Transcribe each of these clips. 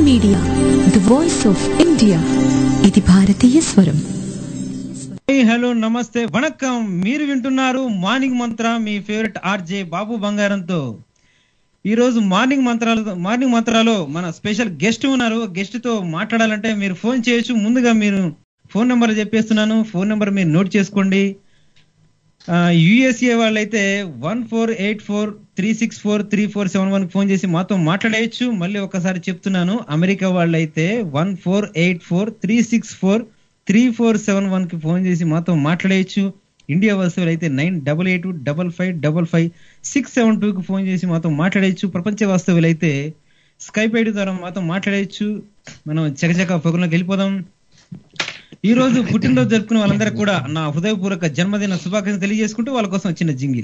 Media the voice of India ఇది భారతీయ స్వరం హాయ్ హలో నమస్తే వణక్కం మీరు వింటున్నారు మార్నింగ్ మంత్ర మీ ఫేవరెట్ ఆర్జే బాబు బంగారంతో ఈ రోజు మార్నింగ్ మంత్రాలు మార్నింగ్ మంత్రాలో మన స్పెషల్ గెస్ట్ ఉన్నారు గెస్ట్ తో మాట్లాడాలంటే మీరు ఫోన్ చేయొచ్చు ముందుగా మీరు ఫోన్ నెంబర్ చెప్పేస్తున్నాను ఫోన్ నెంబర్ మీరు నోట్ చేసుకోండి యుఎస్ఏ వాళ్ళైతే one four eight four three six four three four seven one phone చేసి మాతో మాట్లాడేయచ్చు మళ్ళీ ఒకసారి చెప్తున్నాను అమెరికా వాళ్ళైతే one four eight four three six four three four seven one కి ఫోన్ చేసి మాతో మాట్లాడేయచ్చు ఇండియా వస్తువులు అయితే nine double eight double five double five six seven two కి ఫోన్ చేసి మాతో మాట్లాడేయచ్చు ప్రపంచ వాస్తవులు అయితే స్కైప్ ఐడి ద్వారా మాతో మాట్లాడేయచ్చు మనం చకచక పొగలోకి వెళ్ళిపోదాం ఈ రోజు పుట్టినరోజు జరుపుకునే వాళ్ళందరికీ కూడా నా హృదయపూర్వక జన్మదిన శుభాకాంక్షలు తెలియజేసుకుంటూ వాళ్ళ కోసం వచ్చిన jingle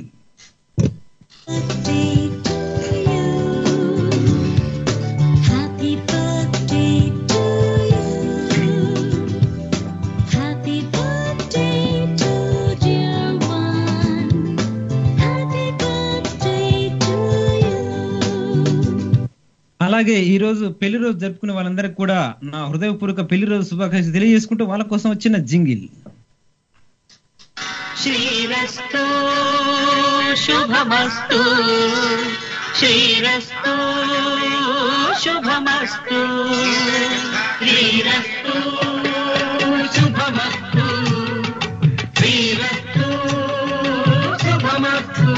Happy birthday to you. Happy birthday to dear one. Happy birthday to you. అలాగే ఈ రోజు పెళ్లి రోజు జరుపుకునే వాళ్ళందరికీ కూడా నా హృదయపూర్వక పెళ్లి రోజు శుభాకాంక్షలు తెలియజేసుకుంటూ వాళ్ళ కోసం వచ్చిన జింగిల్ శ్రీరస్తు శుభమస్తు శ్రీరస్తు శుభమస్తు శ్రీరస్తు శుభమస్తు శ్రీరస్తు శుభమస్తు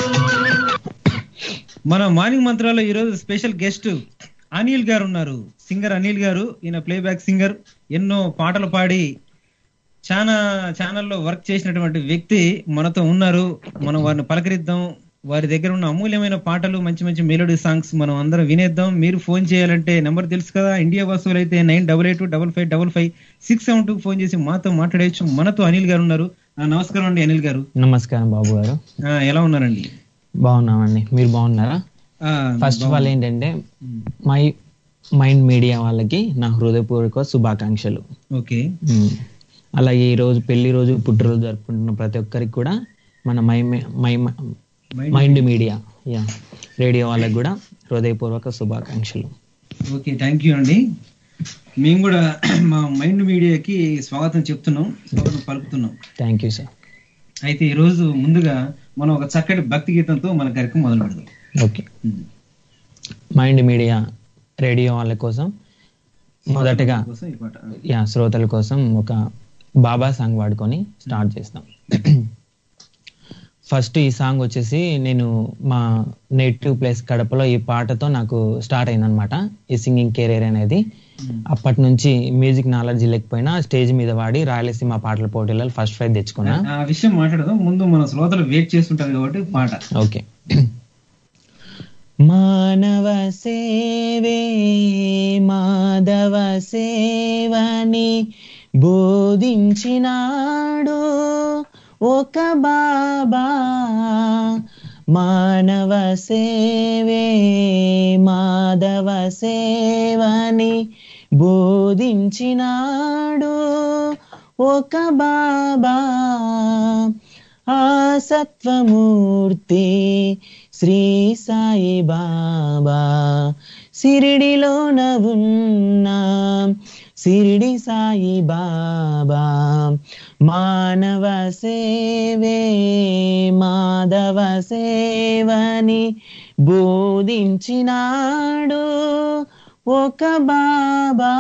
మన మార్నింగ్ మంత్రాల్లో ఈ రోజు స్పెషల్ గెస్ట్ అనిల్ గారు ఉన్నారు సింగర్ అనిల్ గారు ఈయన ప్లేబ్యాక్ సింగర్ ఎన్నో పాటలు పాడి చాలా ఛానల్లో వర్క్ చేసినటువంటి వ్యక్తి మనతో ఉన్నారు మనం వారిని పలకరిద్దాం వారి దగ్గర ఉన్న అమూల్యమైన పాటలు మంచి మంచి మెలోడీ సాంగ్స్ మనం అందరం వినేద్దాం మీరు ఫోన్ చేయాలంటే నెంబర్ తెలుసు కదా ఇండియా వస్తువులు అయితే nine double eight double five double five six seven two phone చేసి మాతో మాట్లాడేయచ్చు మనతో అనిల్ గారు ఉన్నారు ఆ, నమస్కారం అండి అనిల్ గారు నమస్కారం బాబు గారు ఆ, ఎలా ఉన్నారండి బాగున్నామండి మీరు బాగున్నారా ఆ, ఫస్ట్ ఆఫ్ ఆల్ ఏంటంటే మై మైండ్ మీడియా వాళ్ళకి నా హృదయపూర్వక శుభాకాంక్షలు ఓకే మ్మ్. అలాగే ఈ రోజు పెళ్లి రోజు పుట్టినరోజు జరుపుకుంటున్న ప్రతి ఒక్కరికి కూడా మన my my mind media yeah radio వాళ్ళకి కూడా హృదయపూర్వక శుభాకాంక్షలు ఓకే థ్యాంక్ యూ అండి మేము కూడా మా మైండ్ మీడియాకి స్వాగతం చెప్తున్నాం స్వాగతం పలుకుతున్నాం థ్యాంక్ యూ సార్ అయితే ఈ రోజు ముందుగా మనం ఒక చక్కటి భక్తి గీతంతో మన కార్యక్రమం మొదలు పెడదాం ఓకే మైండ్ మీడియా రేడియో వాళ్ళ కోసం మొదటగా కోసం ఈ పాట యా శ్రోతల కోసం ఒక బాబా సాంగ్ వాడుకొని స్టార్ట్ చేస్తాం ఫస్ట్ ఈ సాంగ్ వచ్చేసి నేను మా నేటివ్ ప్లేస్ కడపలో ఈ పాటతో నాకు స్టార్ట్ అయిందనమాట ఈ సింగింగ్ కెరీర్ అనేది అప్పటి నుంచి మ్యూజిక్ నాలెడ్జ్ లేకపోయినా స్టేజ్ మీద వాడి రాయలసీమ పాటల పోటీలలో ఫస్ట్ ప్రైజ్ తెచ్చుకున్నా ఆ విషయం మాట్లాడదాం ముందు మన శ్రోతలు వెయిట్ చేస్తుంటారు కాబట్టి పాట ఓకే మానవ సేవే మాధవ సేవని బోధించినాడు ఒక బాబా మానవ సేవే మాధవ సేవని బోధించినాడు ఒక బాబా ఆ సత్వమూర్తి శ్రీ సాయి బాబా సిరిడిలోన ఉన్న సిరిడి సాయి బాబా మానవ సేవే మాధవ సేవని బోధించినాడు ఒక బాబా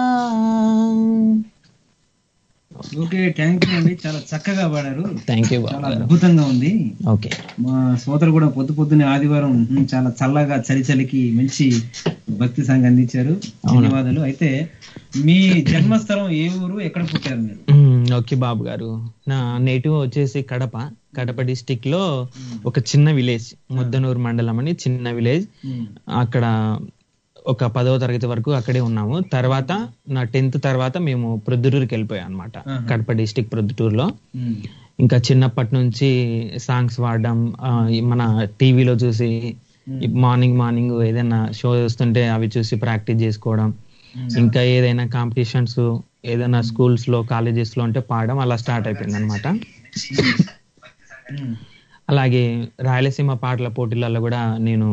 ఓకే థ్యాంక్ యూ అండి చాలా చక్కగా పాడారు థ్యాంక్ యూ చాలా బాబా గారు అద్భుతంగా ఉంది ఓకే మా శ్రోతలు కూడా పొద్దు పొద్దున్నే ఆదివారం ఉమ్, చాలా చల్లగా చలి చలికి మంచి భక్తి సాంగ్ అందించారు ధన్యవాదాలు అయితే మీ జన్మస్థలం ఏ ఊరు ఎక్కడ పుట్టారు మీరు మ్మ్, ఓకే బాబు గారు నా నేటివ్ వచ్చేసి కడప కడప డిస్టిక్ లో ఒక చిన్న విలేజ్ ముద్దనూరు మండలం అని చిన్న విలేజ్ ఉమ్, అక్కడ ఒక పదవ తరగతి వరకు అక్కడే ఉన్నాము తర్వాత నా టెన్త్ తర్వాత మేము ప్రొద్దుటూరుకి వెళ్ళిపోయాం అనమాట ఆహా. కడప డిస్టిక్ ప్రొద్దుటూరులో ఉమ్, ఇంకా చిన్నప్పటి నుంచి సాంగ్స్ పాడడం ఆ, ఈ మన టీవీలో చూసి మార్నింగ్ మార్నింగ్ ఏదైనా షో చూస్తుంటే అవి చూసి ప్రాక్టీస్ చేసుకోవడం ఇంకా ఏదైనా కాంపిటీషన్స్ ఏదైనా స్కూల్స్ లో కాలేజెస్ లో ఉంటే పాడడం అలా స్టార్ట్ అయిపోయింది అనమాట ఉమ్, అలాగే రాయలసీమ పాటల పోటీలలో కూడా నేను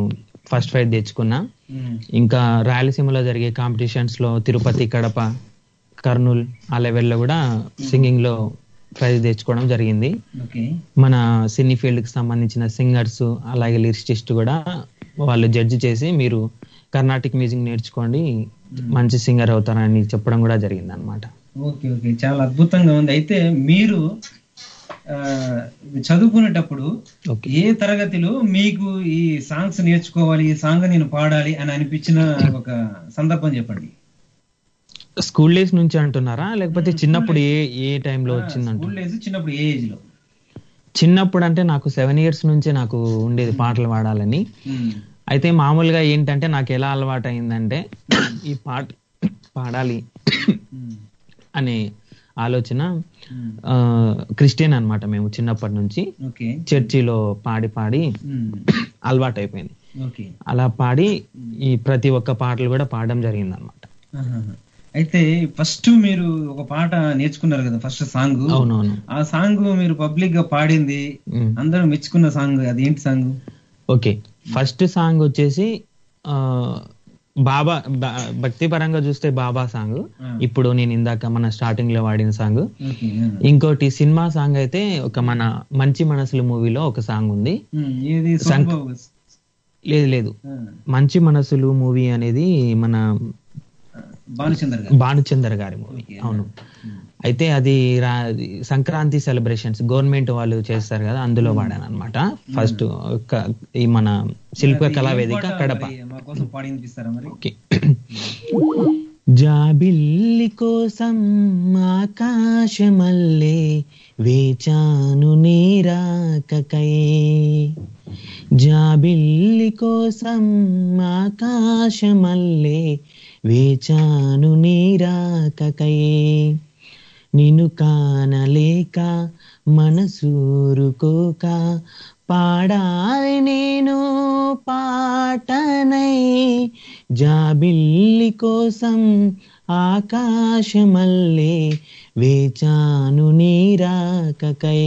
ఫస్ట్ ప్రైజ్ తెచ్చుకున్నా ఉమ్, ఇంకా రాయలసీమలో జరిగే కాంపిటీషన్స్ లో తిరుపతి కడప కర్నూలు ఆ లెవెల్లో కూడా సింగింగ్ లో ప్రైజ్ తెచ్చుకోవడం జరిగింది ఓకే మన సినీ ఫీల్డ్ కి సంబంధించిన సింగర్స్ అలాగే లిరిసిస్ట్ కూడా వాళ్ళు జడ్జి చేసి మీరు కర్ణాటిక్ మ్యూజిక్ నేర్చుకోండి మంచి సింగర్ అవుతారని చెప్పడం కూడా జరిగింది అనమాట ఓకే ఓకే చాలా అద్భుతంగా ఉంది అయితే మీరు ఆ, చదువుకునేటప్పుడు ఓకే ఏ తరగతిలో మీకు ఈ సాంగ్స్ నేర్చుకోవాలి ఈ సాంగ్ నేను పాడాలి అని అనిపించిన ఒక సందర్భం చెప్పండి స్కూల్ డేస్ నుంచి అంటున్నారా లేకపోతే చిన్నప్పుడు ఏ ఏ టైంలో వచ్చిందంట స్కూల్ డేస్ చిన్నప్పుడు ఏ ఏజ్ లో చిన్నప్పుడు అంటే నాకు సెవెన్ ఇయర్స్ నుంచే నాకు ఉండేది పాటలు పాడాలని ఉమ్, అయితే మామూలుగా ఏంటంటే నాకు ఎలా అలవాటు అయిందంటే ఈ పాట పాడాలి ఉమ్, అనే ఆలోచన ఉమ్, ఆ, క్రిస్టియన్ అన్నమాట మేము చిన్నప్పటి నుంచి ఓకే చర్చిలో పాడి పాడి ఉమ్, అలవాటు అయిపోయింది ఓకే అలా పాడి ఈ ప్రతి ఒక్క పాటలు కూడా పాడడం జరిగింది అనమాట ఆహాహా. అయితే ఫస్ట్ మీరు ఒక పాట నేర్చుకున్నారు కదా ఫస్ట్ సాంగ్ అవునవును ఆ సాంగ్ మీరు పబ్లిక్ గా పాడింది ఉమ్. అందరూ మెచ్చుకున్న సాంగ్ అది ఏంటి సాంగ్ ఓకే ఫస్ట్ సాంగ్ వచ్చేసి ఆ, బాబా బ- భక్తి పరంగా చూస్తే బాబా సాంగ్ ఇప్పుడు నేను ఇందాక మన స్టార్టింగ్ లో వాడిన సాంగ్ ఓకే ఇంకోటి సినిమా సాంగ్ అయితే ఒక మన మంచి మనసులు మూవీలో ఒక సాంగ్ ఉంది ఏది సంక్- సోమబాబు. లేదు లేదు ఆ, మంచి మనసులు మూవీ అనేది మన భానుచందర్ గారు భానుచందర్ గారి మూవీ అవును అయితే అది రా- అది సంక్రాంతి సెలబ్రేషన్స్ గవర్నమెంట్ వాళ్ళు చేస్తారు కదా అందులో వాడాను అనమాట ఫస్ట్ ఈ మన శిల్ప కళా వేదిక పాట కడప మరి మా కోసం పాడి వినిపిస్తారా మరి ఓకే జాబిల్లి కోసం ఆకాశమల్లే వేచాను నీరాకకై జాబిల్లి కోసం ఆకాశమల్లే వేచాను నీరాకకై నిన్ను కానలేక మనసూరుకోక పాడాలి నేను పాటనై జాబిల్లి కోసం ఆకాశమల్లే వేచాను నీరాకకై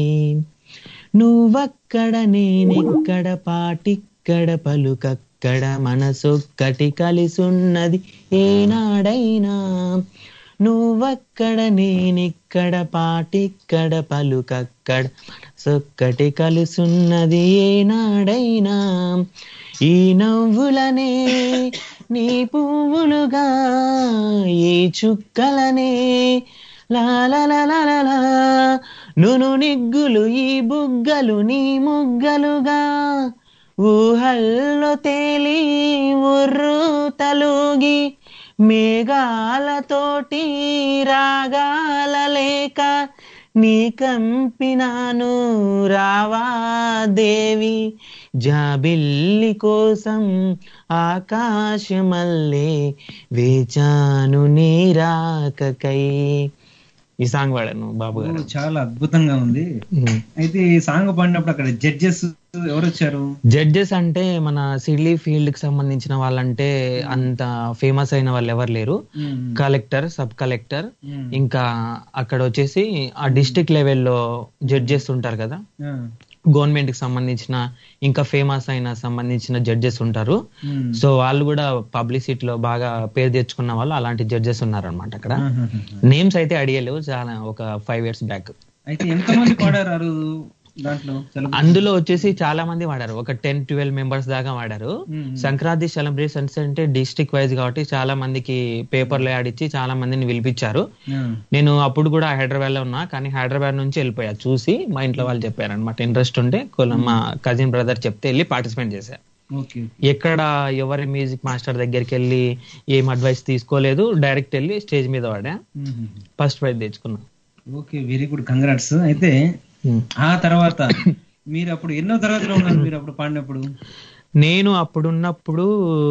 నువ్వక్కడ నేనెక్కడ పాటిక్కడ పలుకక్కడ మనసొక్కటి కలిసున్నది ఏనాడైనా నువ్వక్కడ నేనిక్కడ పాటిక్కడ పలుకక్కడ మనసొక్కటి కలుసున్నది ఏనాడైనా ఈ నవ్వులనే నీ పువ్వులుగా ఈ చుక్కలనే లాలలలలలా నును నిగ్గులు ఈ బుగ్గలు నీ ముగ్గలుగా ఊహల్లో తేలి ఉర్రు తలుగి మేఘాలతోటి రాగాల లేక నీ కంపినాను రావా దేవి జాబిల్లి కోసం ఆకాశమల్లే వేచాను నీరాకకై ఈ సాంగ్ వాడాను బాబు ఓ, గారు చాలా అద్భుతంగా ఉంది అయితే ఈ సాంగ్ పాడినప్పుడు అక్కడ జడ్జెస్ ఎవరు వచ్చారు జడ్జెస్ అంటే మన సిడ్లీ ఫీల్డ్ కి సంబంధించిన వాళ్ళంటే అంత ఫేమస్ అయిన వాళ్ళు ఎవరు లేరు um, collector sub collector um, ఇంకా అక్కడ వచ్చేసి ఆ డిస్ట్రిక్ట్ లెవెల్లో జడ్జెస్ ఉంటారు కదా ఆ, గవర్నమెంట్ కి సంబంధించిన ఇంకా ఫేమస్ అయిన సంబంధించిన జడ్జెస్ ఉంటారు ఉమ్, సో వాళ్ళు కూడా పబ్లిసిటీలో బాగా పేరు తెచ్చుకున్న వాళ్ళు అలాంటి జడ్జెస్ ఉన్నారన్నమాట అక్కడ ఆహాహా. నేమ్స్ అయితే అడిగలేవు చాలా ఒక ఫైవ్ ఇయర్స్ బ్యాక్ అయితే ఎంతమంది పాడారు ఆ రోజు దాంట్లో celebration? అందులో వచ్చేసి చాలా మంది వాడారు ఒక టెన్ ట్వెల్వ్ మెంబర్స్ దాకా వాడారు ఉమ్, సంక్రాంతి సెలబ్రేషన్స్ అంటే డిస్ట్రిక్ట్ వైజ్ కాబట్టి చాలా మందికి పేపర్లో ఆడిచ్చి చాలా మందిని పిలిపించారు ఆ, నేను అప్పుడు కూడా హైదరాబాద్ లో ఉన్నా కానీ హైదరాబాద్ నుంచి వెళ్ళిపోయా చూసి మా ఇంట్లో వాళ్ళు చెప్పారు అనమాట ఇంట్రెస్ట్ ఉంటే కొల- మా కజిన్ బ్రదర్ చెప్తే వెళ్ళి పార్టిసిపేట్ చేశా ఓకే ఓకే ఎక్కడ ఎవరి మ్యూజిక్ మాస్టర్ దగ్గరికి వెళ్ళి ఏం అడ్వైస్ తీసుకోలేదు డైరెక్ట్ వెళ్ళి స్టేజ్ మీద వాడా ఉమ్, ఫస్ట్ ప్రైజ్ తెచ్చుకున్నా ఓకే వెరీ గుడ్ కంగ్రాట్స్ అయితే ఆ తర్వాత మీరు అప్పుడు ఎన్నో తరగతిలో ఉన్నారు మీరు అప్పుడు పాడినప్పుడు నేను అప్పుడున్నప్పుడు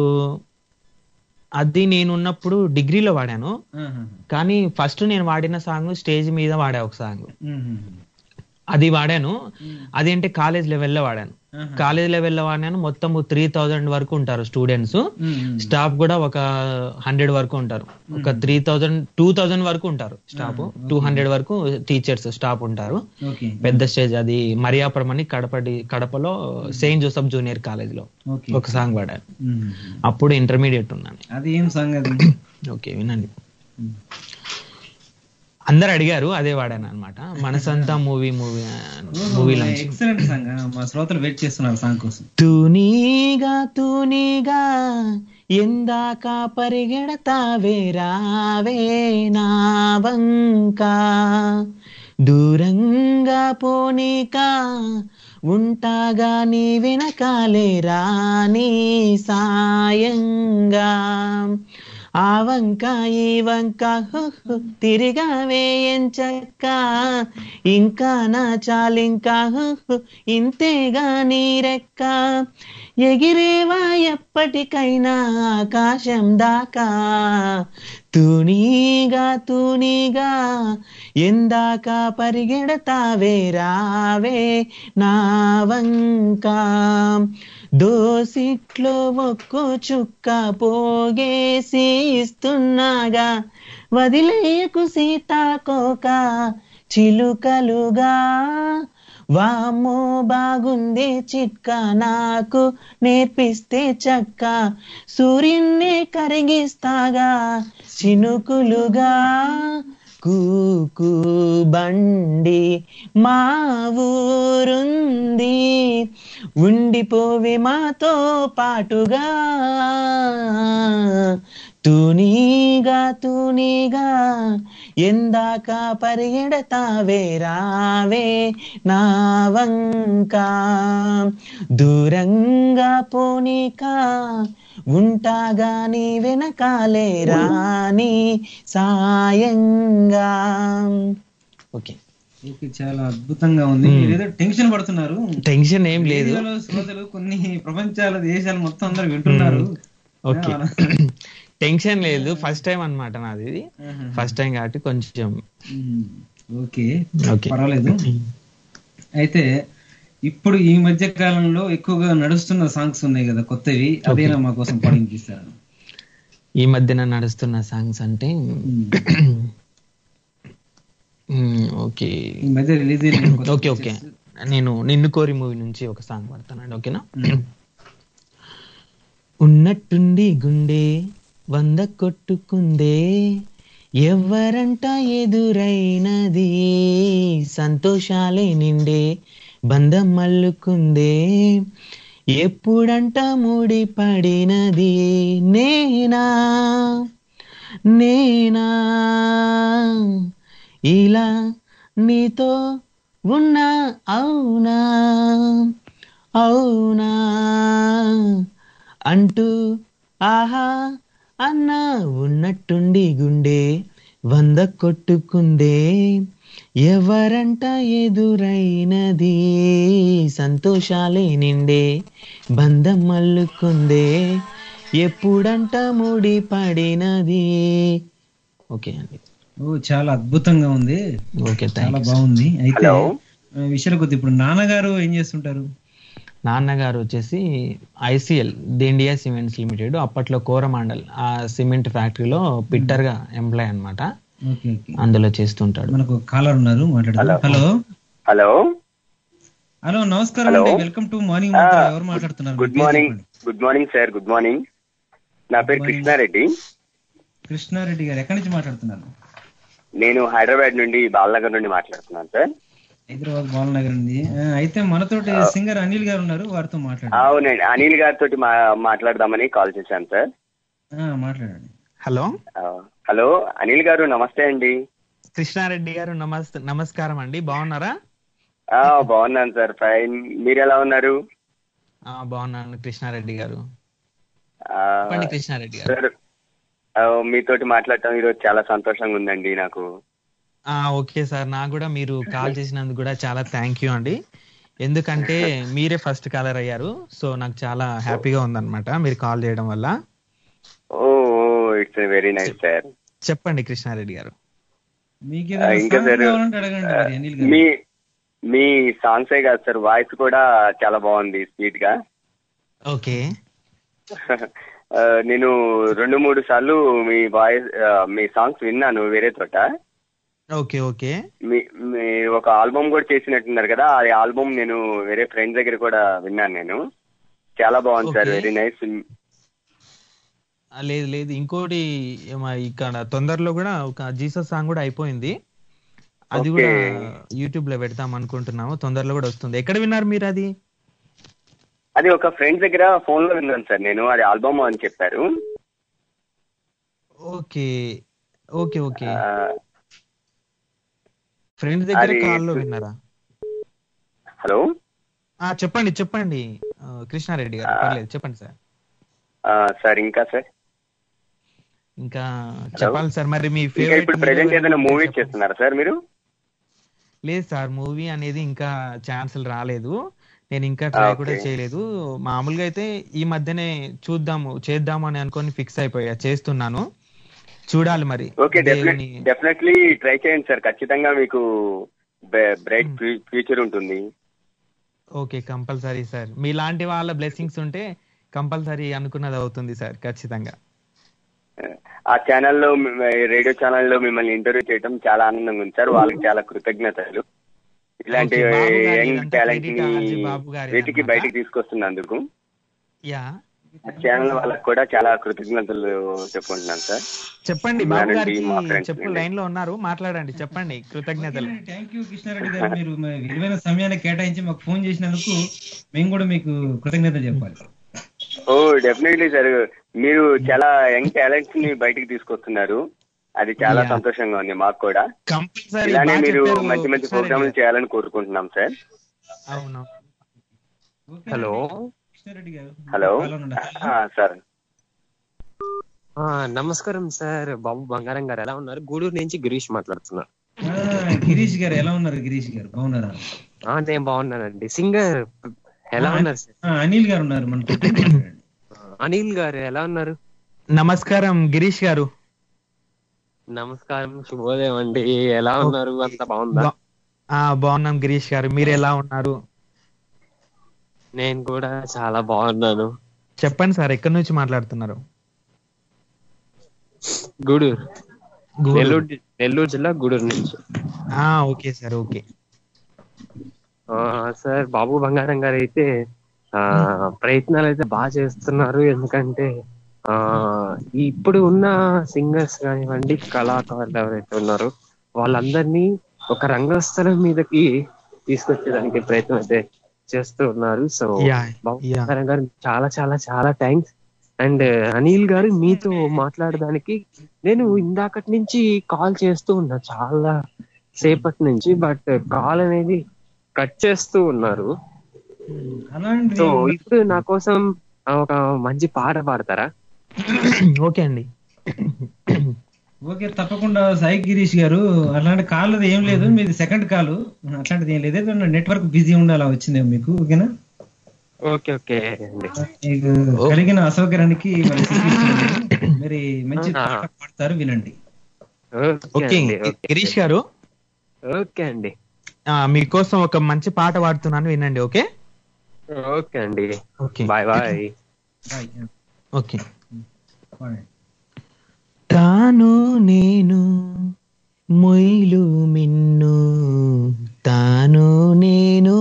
అది నేను ఉన్నప్పుడు డిగ్రీలో వాడాను ఆహాహా. కానీ ఫస్ట్ నేను వాడిన సాంగ్ స్టేజ్ మీద వాడా ఒక సాంగ్ ఉమ్, అది వాడాను అదేంటి కాలేజ్ లెవెల్లో వాడాను ఆహా. కాలేజ్ లెవెల్లో వాడినాను మొత్తం త్రీ థౌజండ్ వరకు ఉంటారు స్టూడెంట్స్ ఉమ్, ఉమ్. స్టాఫ్ కూడా ఒక హండ్రెడ్ వరకు ఉంటారు ఒక త్రీ థౌజండ్ టూ థౌజండ్ వరకు ఉంటారు స్టాఫ్ టూ హండ్రెడ్ వరకు టీచర్స్ స్టాఫ్ ఉంటారు ఓకే పెద్ద స్టేజ్ అది మరియాపురం అని కడపటి కడపలో సెయింట్ జోసఫ్ జూనియర్ కాలేజ్ లో ఓకే ఒక సాంగ్ పాడాను ఉమ్. అప్పుడు ఇంటర్మీడియట్ ఉన్నాను అది ఏం సంగతి ఓకే వినండి అందరు అడిగారు అదే వాడాను అనమాట మనసంతా మూవీ మూవీ మూవీలో ఎక్సలెంట్ సాంగ్ మా శ్రోతలు వెయిట్ చేస్తున్నారు సాంగ్ కోసం తూనీగా తూనీగా ఎందాక పరిగెడతావే రావే నా వంక దూరంగా పోనీక ఉంటాగా నీ వెనకాలే రాని సాయంగా ఆ వంక ఈ వంక హు హు తిరిగావే ఎంచక్క ఇంకా నా చాలింకా హు హు ఇంతేగా నీ రెక్క ఎగిరేవా ఎప్పటికైనా ఆకాశం దాకా తూనీగా తూనీగా ఎందాక పరిగెడతావే రావే నా వంక దోసిట్లో ఒక్కో చుక్క పోగేసి ఇస్తున్నాగా వదిలేయకు సీతాకోక చిలుకలుగా వామ్మో బాగుంది చిట్క నాకు నేర్పిస్తే చక్క సూర్యున్నే కరిగిస్తాగా చినుకులుగా కూకు బండి మా ఊరుంది ఉండిపోవి మాతో పాటుగా తూనీగా తూనీగా ఎందాక పరిగెడతావే రావే నా వంక దూరంగా పోనీక ఉంటాగా నీ వెనకాలే రాని సాయంగా ఓకే ఓకే చాలా అద్భుతంగా ఉంది మీరు ఏదో టెన్షన్ పడుతున్నారు టెన్షన్ ఏం లేదు రేడియోలో శ్రోతలు కొన్ని ప్రపంచాల దేశాలు మొత్తం అందరు వింటున్నారు ఓకే టెన్షన్ లేదు ఫస్ట్ టైం అన్నమాట నాది ఇది ఆహా. ఫస్ట్ టైం కాబట్టి కొంచెం ఉమ్, ఓకే ఓకే పర్వాలేదు అయితే ఇప్పుడు ఈ మధ్య కాలంలో ఎక్కువగా నడుస్తున్న సాంగ్స్ ఉన్నాయి కదా కొత్తవి అదేనా మా కోసం పాడించిస్తారు ఈ మధ్యన నడుస్తున్న సాంగ్స్ అంటే మ్మ్, ఓకే ఈ మధ్య రిలీజ్ అయిన కొత్త ఓకే ఓకే నేను నిన్ను కోరి మూవీ నుంచి ఒక సాంగ్ పాడతానండి ఓకేనా ఉన్నట్టుండి గుండె వంద కొట్టుకుందే ఎవరంట ఎదురైనది సంతోషాలే నిండే బంధం మల్లుకుందే ఎప్పుడంట ముడి పడినది నేనా నేనా ఇలా నీతో ఉన్నా అవునా అవునా అంటూ ఆహా అన్నా ఉన్నట్టుండి గుండె వంద కొట్టుకుందే ఎవరంట ఎదురైనది సంతోషాలే నిండే బంధం మల్లుకుందే ఎప్పుడంట ముడి పడినది ఓకే అండి ఓ చాలా అద్భుతంగా ఉంది ఓకే చాలా థ్యాంక్ బాగుంది అయితే ఆ, విషయాల కొద్ది ఇప్పుడు నాన్నగారు ఏం చేస్తుంటారు నాన్నగారు వచ్చేసి ఐసిఎల్ దేండియా సిమెంట్స్ లిమిటెడ్ అప్పట్లో కోరమాండల్ ఆ సిమెంట్ ఫ్యాక్టరీలో పిట్టర్ గా ఎంప్లాయ్ అన్నమాట ఓకే ఓకే అందులో చేస్తుంటాడు మనకు కాలర్ ఉన్నారు మాట్లాడదాం హలో హలో హలో నమస్కారం అండి వెల్కమ్ టు మార్నింగ్ ఎవరు మాట్లాడుతున్నారు good morning good morning sir good morning నా పేరు కృష్ణారెడ్డి కృష్ణారెడ్డి గారు ఎక్కడి నుంచి మాట్లాడుతున్నారు నేను హైదరాబాద్ నుండి బాలనగర్ నుండి మాట్లాడుతున్నాను సార్ హైదరాబాద్ బాలనగర్ ఉంది ఆ, అయితే మనతోటి సింగర్ అనిల్ గారు ఉన్నారు వారితో మాట్లాడండి అవునండి అనిల్ గారితో మాట్లాడదామని కాల్ చేశాను సార్ ఆ, మాట్లాడండి హలో ఆ, హలో అనిల్ గారు నమస్తే అండి కృష్ణారెడ్డి గారు నమస్తే నమస్కారం అండి బాగున్నారా ఆ, బాగున్నాను సార్ ఫైన్ మీరు ఎలా ఉన్నారు ఆ, బాగున్నాను కృష్ణారెడ్డి గారు ఆ, చెప్పండి కృష్ణారెడ్డి గారు సార్ ఆ, మీతోటి మాట్లాడటం ఈరోజు చాలా సంతోషంగా ఉందండి నాకు ఆ, ఓకే సార్ నాకు కూడా మీరు కాల్ చేసినందుకు కూడా చాలా థ్యాంక్ యూ అండి ఎందుకంటే మీరే ఫస్ట్ కాలర్ అయ్యారు సో నాకు చాలా హ్యాపీగా ఉందన్నమాట మీరు కాల్ చేయడం వల్ల oh it's very nice sir చెప్పండి కృష్ణారెడ్డి గారు మీకు ఆ, ఏదైనా ఇంకా song సార్ కావాలంటే అడగండి మరి అనిల్ గారు మీ మీ సాంగ్సే కాదు సార్ వాయిస్ కూడా చాలా బాగుంది స్వీట్ గా ఓకే ఆ, నేను రెండు మూడు సార్లు మీ వాయిస్ ఆ, మీ సాంగ్స్ విన్నాను వేరే చోట ఓకే ఓకే మీ మీ ఒక ఆల్బమ్ కూడా చేసినట్టున్నారు కదా ఆ ఆల్బమ్ నేను వేరే ఫ్రెండ్ దగ్గర కూడా విన్నాను నేను చాలా బాగుంది సార్ Okay. వెరీ నైస్ ఆ, లేదు లేదు ఇంకోటి ఏమ ఇక్కడ తొందరలో కూడా ఒక జీసస్ సాంగ్ కూడా అయిపోయింది అది కూడా Okay. యూట్యూబ్ లో పెడతాం అనుకుంటున్నాము తొందరలో కూడా వస్తుంది ఎక్కడ విన్నారు మీరు అది అది ఒక ఫ్రెండ్ దగ్గర ఫోన్ లో విన్నాను సార్ నేను అది ఆల్బమ్ అని చెప్పారు ఓకే ఓకే ఓకే ఆ, ఫ్రెండ్స్ దగ్గర అది- కాల్లో విన్నారా హలో ఆ చెప్పండి చెప్పండి ఆ, కృష్ణారెడ్డి గారు పర్లేదు చెప్పండి సార్ ఆ, సార్ ఇంకా సార్ ఇంకా చెప్పాలి సార్ మరి మీ ఇంకా ఫేవరెట్ ఇప్పుడు ప్రెసెంట్ ఏదైనా మూవీ చేస్తున్నారా సార్ మీరు లేదు సార్ మూవీ అనేది ఇంకా ఛాన్సులు రాలేదు నేను ఇంకా ట్రై కూడా Okay. చేయలేదు మామూలుగా అయితే ఈ మధ్యనే చూద్దాము చేద్దాము అని అనుకొని ఫిక్స్ అయిపోయా చేస్తున్నాను చూడాలి మరి ఓకే దేవుని డెఫినెట్లీ ట్రై చేయండి సార్ ఖచ్చితంగా మీకు బ్రైట్ ఫ్యూచర్ ఉంటుంది ఓకే కంపల్సరీ సార్ మీలాంటి వాళ్ళ బ్లెస్సింగ్స్ ఉంటే కంపల్సరీ అనుకున్నది అవుతుంది సార్ ఖచ్చితంగా ఆ ఛానల్లో రేడియో ఛానల్లో మిమ్మల్ని ఇంటర్వ్యూ చేయడం చాలా ఆనందంగా ఉంది సార్ వాళ్ళకి చాలా కృతజ్ఞతలు ఇలాంటి Okay, బాబు గారి యంగ్ ఇదంతా టాలెంట్ credit ని ఆర్జే బాబు గారి వీటికి అన్నమాట. బయటికి తీసుకొస్తున్నందుకు యా ఆ ఛానల్ వాళ్ళకి కూడా చాలా కృతజ్ఞతలు చెప్పుకుంటున్నాను సార్ చెప్పండి బాబు ఉన్నానండి, గారికి మా friends చెప్పు ని. లైన్ లో ఉన్నారు మాట్లాడండి చెప్పండి కృతజ్ఞతలు థ్యాంక్ యూ కృష్ణారెడ్డి గారు మీరు మీ విలువైన సమయాన్ని కేటాయించి మాకు ఫోన్ చేసినందుకు మేము కూడా మీకు కృతజ్ఞత చెప్పాలి ఓ డెఫినెట్లీ సార్ మీరు చాలా యంగ్ టాలెంట్స్ ని బయటికి తీసుకొస్తున్నారు అది చాలా Yeah. సంతోషంగా ఉంది మాకు కూడా కంపల్సరీ ఇలానే బాగా మీరు చెప్పారు మంచి మంచి కృష్ణారెడ్డి ప్రోగ్రాంలు గారు. చేయాలని కోరుకుంటున్నాం సార్ అవును ఓకే హలో కృష్ణారెడ్డి గారు హలో కాల్ ఉండండి. ఆ, సార్ ఆ, నమస్కారం సార్ బాబు బంగారం గారు ఎలా ఉన్నారు గూడూరు నుంచి గిరీష్ మాట్లాడుతున్నా ఆ, గిరీష్ గారు ఎలా ఉన్నారు గిరీష్ గారు బాగున్నారా ఆ, నేను బాగున్నానండి సింగర్ ఎలా ఉన్నారు సార్ ఆ, అనిల్ గారు ఉన్నారు మన అనిల్ గారు ఎలా ఉన్నారు నమస్కారం గిరీష్ గారు నమస్కారం శుభోదయం అండి ఎలా ఉన్నారు అంత బాగుందా బా- ఆ బాగున్నాం గిరీష్ గారు మీరు ఎలా ఉన్నారు నేను కూడా చాలా బాగున్నాను చెప్పండి సార్ ఎక్కడి నుంచి మాట్లాడుతున్నారు గూడూరు గూడూరు. నెల్లూరు జి- నెల్లూరు జిల్లా గూడూరు నుంచి ఆ ఓకే సార్ ఓకే ఆ, సార్ బాబు బంగారం గారు అయితే ఆ ప్రయత్నాలు అయితే బాగా చేస్తున్నారు ఎందుకంటే ఆ ఈ ఇప్పుడు ఉన్న సింగర్స్ కానివ్వండి కళాకారులు ఎవరైతే ఉన్నారో వాళ్ళందరినీ ఒక రంగస్థలం మీదకి తీసుకొచ్చేదానికి ప్రయత్నం అయితే చేస్తూ ఉన్నారు సో Yeah, బాబు yeah. బంగారం గారు చాలా చాలా చాలా థ్యాంక్స్ అండ్ అనిల్ గారు మీతో మాట్లాడడానికి నేను ఇందాకటి నుంచి కాల్ చేస్తూ ఉన్నా చాలా సేపటి నుంచి బట్ కాల్ అనేది కట్ చేస్తూ ఉన్నారు అలాంటి సో ఇప్పుడు నా కోసం ఒక మంచి పాట పాడతారా ఓకే అండి ఓకే తప్పకుండా సాయి గిరీష్ గారు అలాంటి కాల్ అది ఏం లేదు మీది సెకండ్ కాల్ అట్లాంటిది ఏం లేదు ఏదో నెట్వర్క్ బిజీ ఉండాలా వచ్చిందేమో మీకు ఓకేనా ఓకే ఓకే అండి మీకు కలిగిన అసౌకర్యానికి మరి శిక్షిస్తున్నాను. మరి మంచి ఆ. పాట పాడతారు వినండి ఓకే ఓకే అండి గిరీష్ గారు ఓకే అండి ఆ, మీకోసం ఒక మంచి పాట పాడుతున్నాను వినండి ఓకే ఓకే అండి okay bye bye bye okay పాడండి. తాను నేను మొయిలు మిన్ను తాను నేను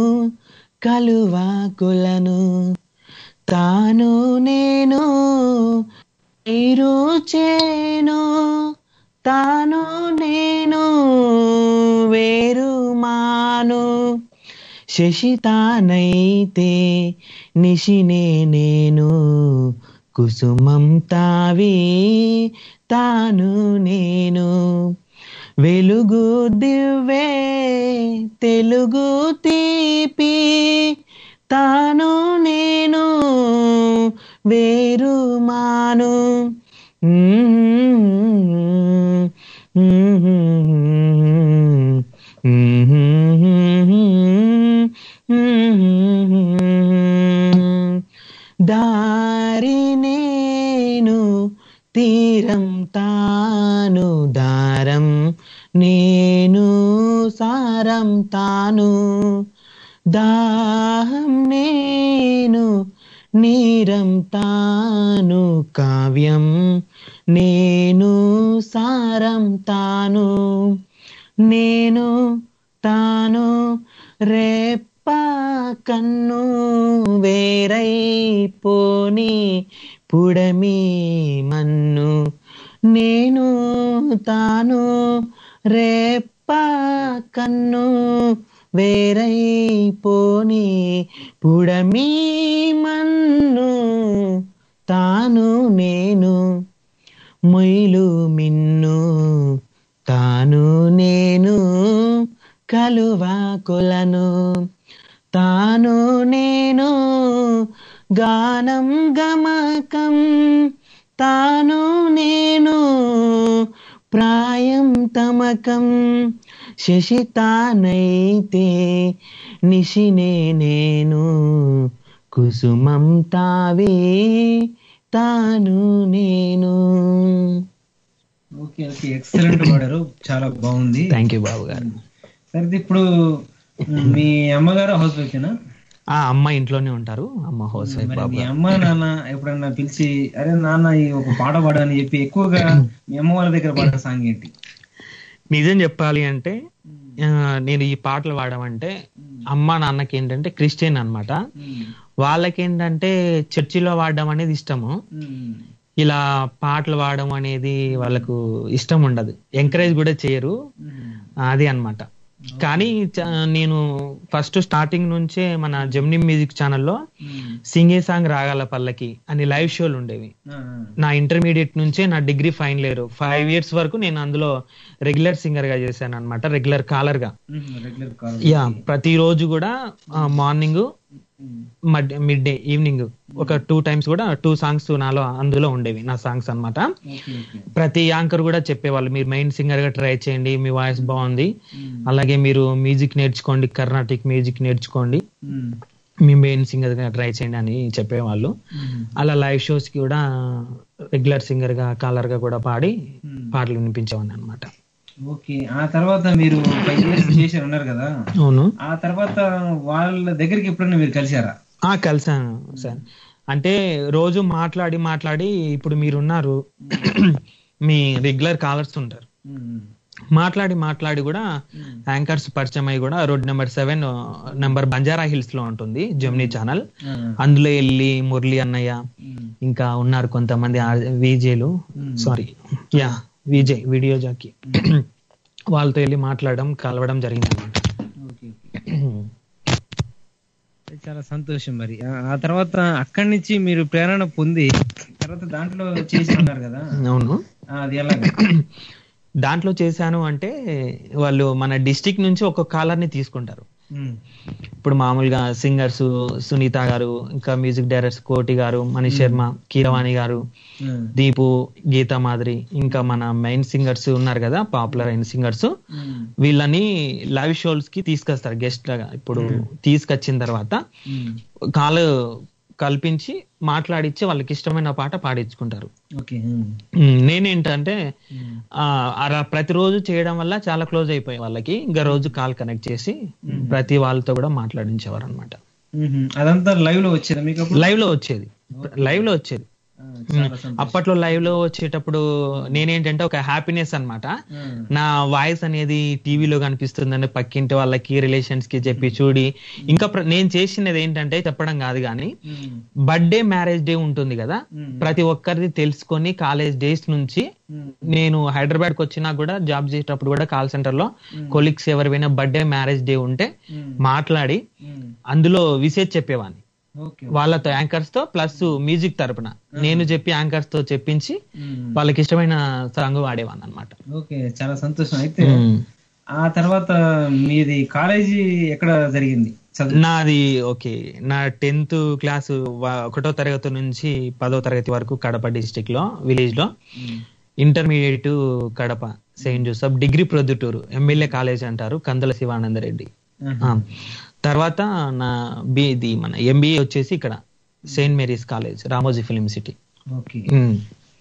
కలువాకులను తాను నేను మీరు చేను తాను నేను వేరు మాను శశితానైతే నిశినే నేను కుసుమం తావి తాను నేను వెలుగు దివ్వే తెలుగు తీపి తాను నేను వేరు మాను దారి నేను తీరం తాను దారం నేను సారం తాను దాహం నేను నీరం తాను కావ్యం నేను సారం తాను నేను తాను రేప్ప కన్ను వేరై పోని పుడమి మన్ను నేను తాను రేప్ప కన్ను వేరై పోని పుడమి మన్ను తాను నేను మొయిలు మిన్ను తాను నేను కలువ కొలను తాను నేను గానం గమకం తాను నేను ప్రాయం తమకం శశితానైతే నిశినే నేను కుసుమం తావే తాను నేను ఓకే ఓకే ఎక్సలెంట్ పాడారు చాలా బాగుంది థ్యాంక్ యూ బాబు గారు సరే ఇప్పుడు మ్, మీ అమ్మగారు హౌస్ వైఫేనా ఆ అమ్మ ఇంట్లోనే ఉంటారు అమ్మ హౌస్ వైఫ్ మరి బాబు మీ గారు. అమ్మ నాన్న ఎప్పుడన్నా పిలిచి అరే నాన్న ఈ ఒక పాట పాడని చెప్పి ఎక్కువగా మీ అమ్మ వాళ్ళ దగ్గర పాడే సాంగ్ ఏంటి నిజం చెప్పాలి అంటే ఆ, నేను ఈ పాటలు పాడమంటే అమ్మ నాన్నకి ఏంటంటే క్రిస్టియన్ అన్నమాట వాళ్ళకి ఏంటంటే చర్చిలో వాడడం అనేది ఇష్టము ఇలా పాటలు పాడడం అనేది వాళ్ళకు ఇష్టం ఉండదు ఎంకరేజ్ కూడా చేయరు అది అన్నమాట కానీ చ- నేను ఫస్ట్ స్టార్టింగ్ నుంచే మన జెమిని మ్యూజిక్ ఛానల్లో సింగే సాంగ్ రాగాల పల్లకి అని లైవ్ షోలు ఉండేవి నా ఇంటర్మీడియట్ నుంచే నా degree final year five years వరకు నేను అందులో రెగ్యులర్ సింగర్ గా చేశాను అనమాట రెగ్యులర్ కాలర్ గా రెగ్యులర్ కాల్ యా ప్రతిరోజు కూడా మార్నింగ్ మిడ్ డే ఈవినింగ్ ఒక టూ టైమ్స్ కూడా టూ సాంగ్స్ నాలో అందులో ఉండేవి నా సాంగ్స్ అన్నమాట ఓకే ఓకే ప్రతి యాంకర్ కూడా చెప్పేవాళ్ళు మీరు మెయిన్ సింగర్ గా ట్రై చేయండి మీ వాయిస్ బాగుంది అలాగే మీరు మ్యూజిక్ నేర్చుకోండి కర్ణాటిక్ మ్యూజిక్ నేర్చుకోండి మీ మెయిన్ సింగర్ గా ట్రై చేయండి అని చెప్పేవాళ్ళు అలా లైవ్ షోస్ కి కూడా రెగ్యులర్ సింగర్ గా కాలర్ గా కూడా పాడి పాటలు వినిపించేవాడిని అనమాట ఓకే ఆ తర్వాత మీరు ఫైవ్ ఇయర్స్ చేశారు అన్నారు కదా అవును ఆ తర్వాత వాళ్ళ దగ్గరికి ఎప్పుడైనా మీరు కలిసారా ఆ కలిసాను సార్ అంటే రోజు మాట్లాడి మాట్లాడి ఇప్పుడు మీరున్నారు మీ రెగ్యులర్ కాలర్స్ ఉంటారు మాట్లాడి మాట్లాడి కూడా యాంకర్స్ పరిచయం అయ్యి కూడా road number seven number Banjara hills లో ఉంటుంది జమ్నీ ఛానల్ అందులో వెళ్ళి మురళి అన్నయ్య ఇంకా ఉన్నారు కొంతమంది విజేలు sorry yeah VJ video jockey వాళ్ళతో వెళ్ళి మాట్లాడడం కలవడం జరిగింది అనమాట ఓకే ఓకే చాలా సంతోషం మరి ఆ- ఆ తర్వాత అక్కడి నుంచి మీరు ప్రేరణ పొంది తర్వాత దాంట్లో చేసి ఉన్నారు కదా అవును ఆ, అది ఎలాగ దాంట్లో చేశాను అంటే వాళ్ళు మన డిస్టిక్ నుంచి ఒక కాలర్ ని తీసుకుంటారు ఇప్పుడు మామూలుగా సింగర్స్ సునీత గారు ఇంకా మ్యూజిక్ డైరెక్టర్స్ కోటి గారు మనీష్ శర్మ కీరవాణి గారు దీపు గీతా మాదిరి ఇంకా మన మెయిన్ సింగర్స్ ఉన్నారు కదా పాపులర్ అయిన సింగర్స్ వీళ్ళని లైవ్ షోస్ కి తీసుకొస్తారు గెస్ట్ లాగా ఇప్పుడు తీసుకొచ్చిన తర్వాత కాలు కల్పించి మాట్లాడిచ్చి వాళ్ళకి ఇష్టమైన పాట పాడించుకుంటారు ఓకే ఉమ్, నేనేంటంటే ఆ, అలా ప్రతిరోజు చేయడం వల్ల చాలా క్లోజ్ అయిపోయి వాళ్ళకి ఇంకా రోజు కాల్ కనెక్ట్ చేసి ప్రతి వాళ్ళతో కూడా మాట్లాడించేవారు అనమాట అదంతా లైవ్ లో వచ్చేదా మీకు అప్పుడు లైవ్ లో వచ్చేది లైవ్ లో వచ్చేది ఆ, చాలా సంతోషం. అప్పట్లో లైవ్ లో వచ్చేటప్పుడు నేనేంటంటే ఒక హ్యాపీనెస్ అన్నమాట నా వాయిస్ అనేది టీవీలో కనిపిస్తుందని పక్కింటి వాళ్ళకి రిలేషన్స్ కి చెప్పి చూడి ఇంకా ప్ర- నేను చేసినది ఏంటంటే చెప్పడం కాదు కానీ ఉమ్, బర్త్డే మ్యారేజ్ డే ఉంటుంది కదా ఉమ్, ప్రతి ఒక్కరిది తెలుసుకొని కాలేజ్ డేస్ నుంచి ఉమ్, నేను హైదరాబాద్ కి వచ్చినా కూడా జాబ్ చేసేటప్పుడు కూడా కాల్ సెంటర్ లో కొలీగ్స్ ఎవరివైనా బర్త్డే మ్యారేజ్ డే ఉంటే ఉమ్, మాట్లాడి ఉమ్, అందులో విసేజ్ చెప్పేవాడిని ఓకే వాళ్ళతో యాంకర్స్ తో ప్లస్ మ్యూజిక్ తరపున నేను చెప్పి యాంకర్స్ తో చెప్పించి ఉమ్, వాళ్ళకి ఇష్టమైన సాంగ్ వాడేవాడిని అనమాట ఓకే చాలా సంతోషం అయితే ఆ తర్వాత మీది కాలేజీ ఎక్కడ జరిగింది చదువు నాది ఓకే నా టెన్త్ క్లాస్ ఒకటో తరగతి నుంచి పదో తరగతి వరకు కడప డిస్టిక్ లో విలేజ్ లో intermediate Kadapa saint Joseph degree Proddatur MLA college అంటారు కందుల శివానందరెడ్డి ఆహా. ఆ. తర్వాత నా బి ఇది మన ఎంబీఏ వచ్చేసి ఇక్కడ saint Mary's college Ramoji film city okay um.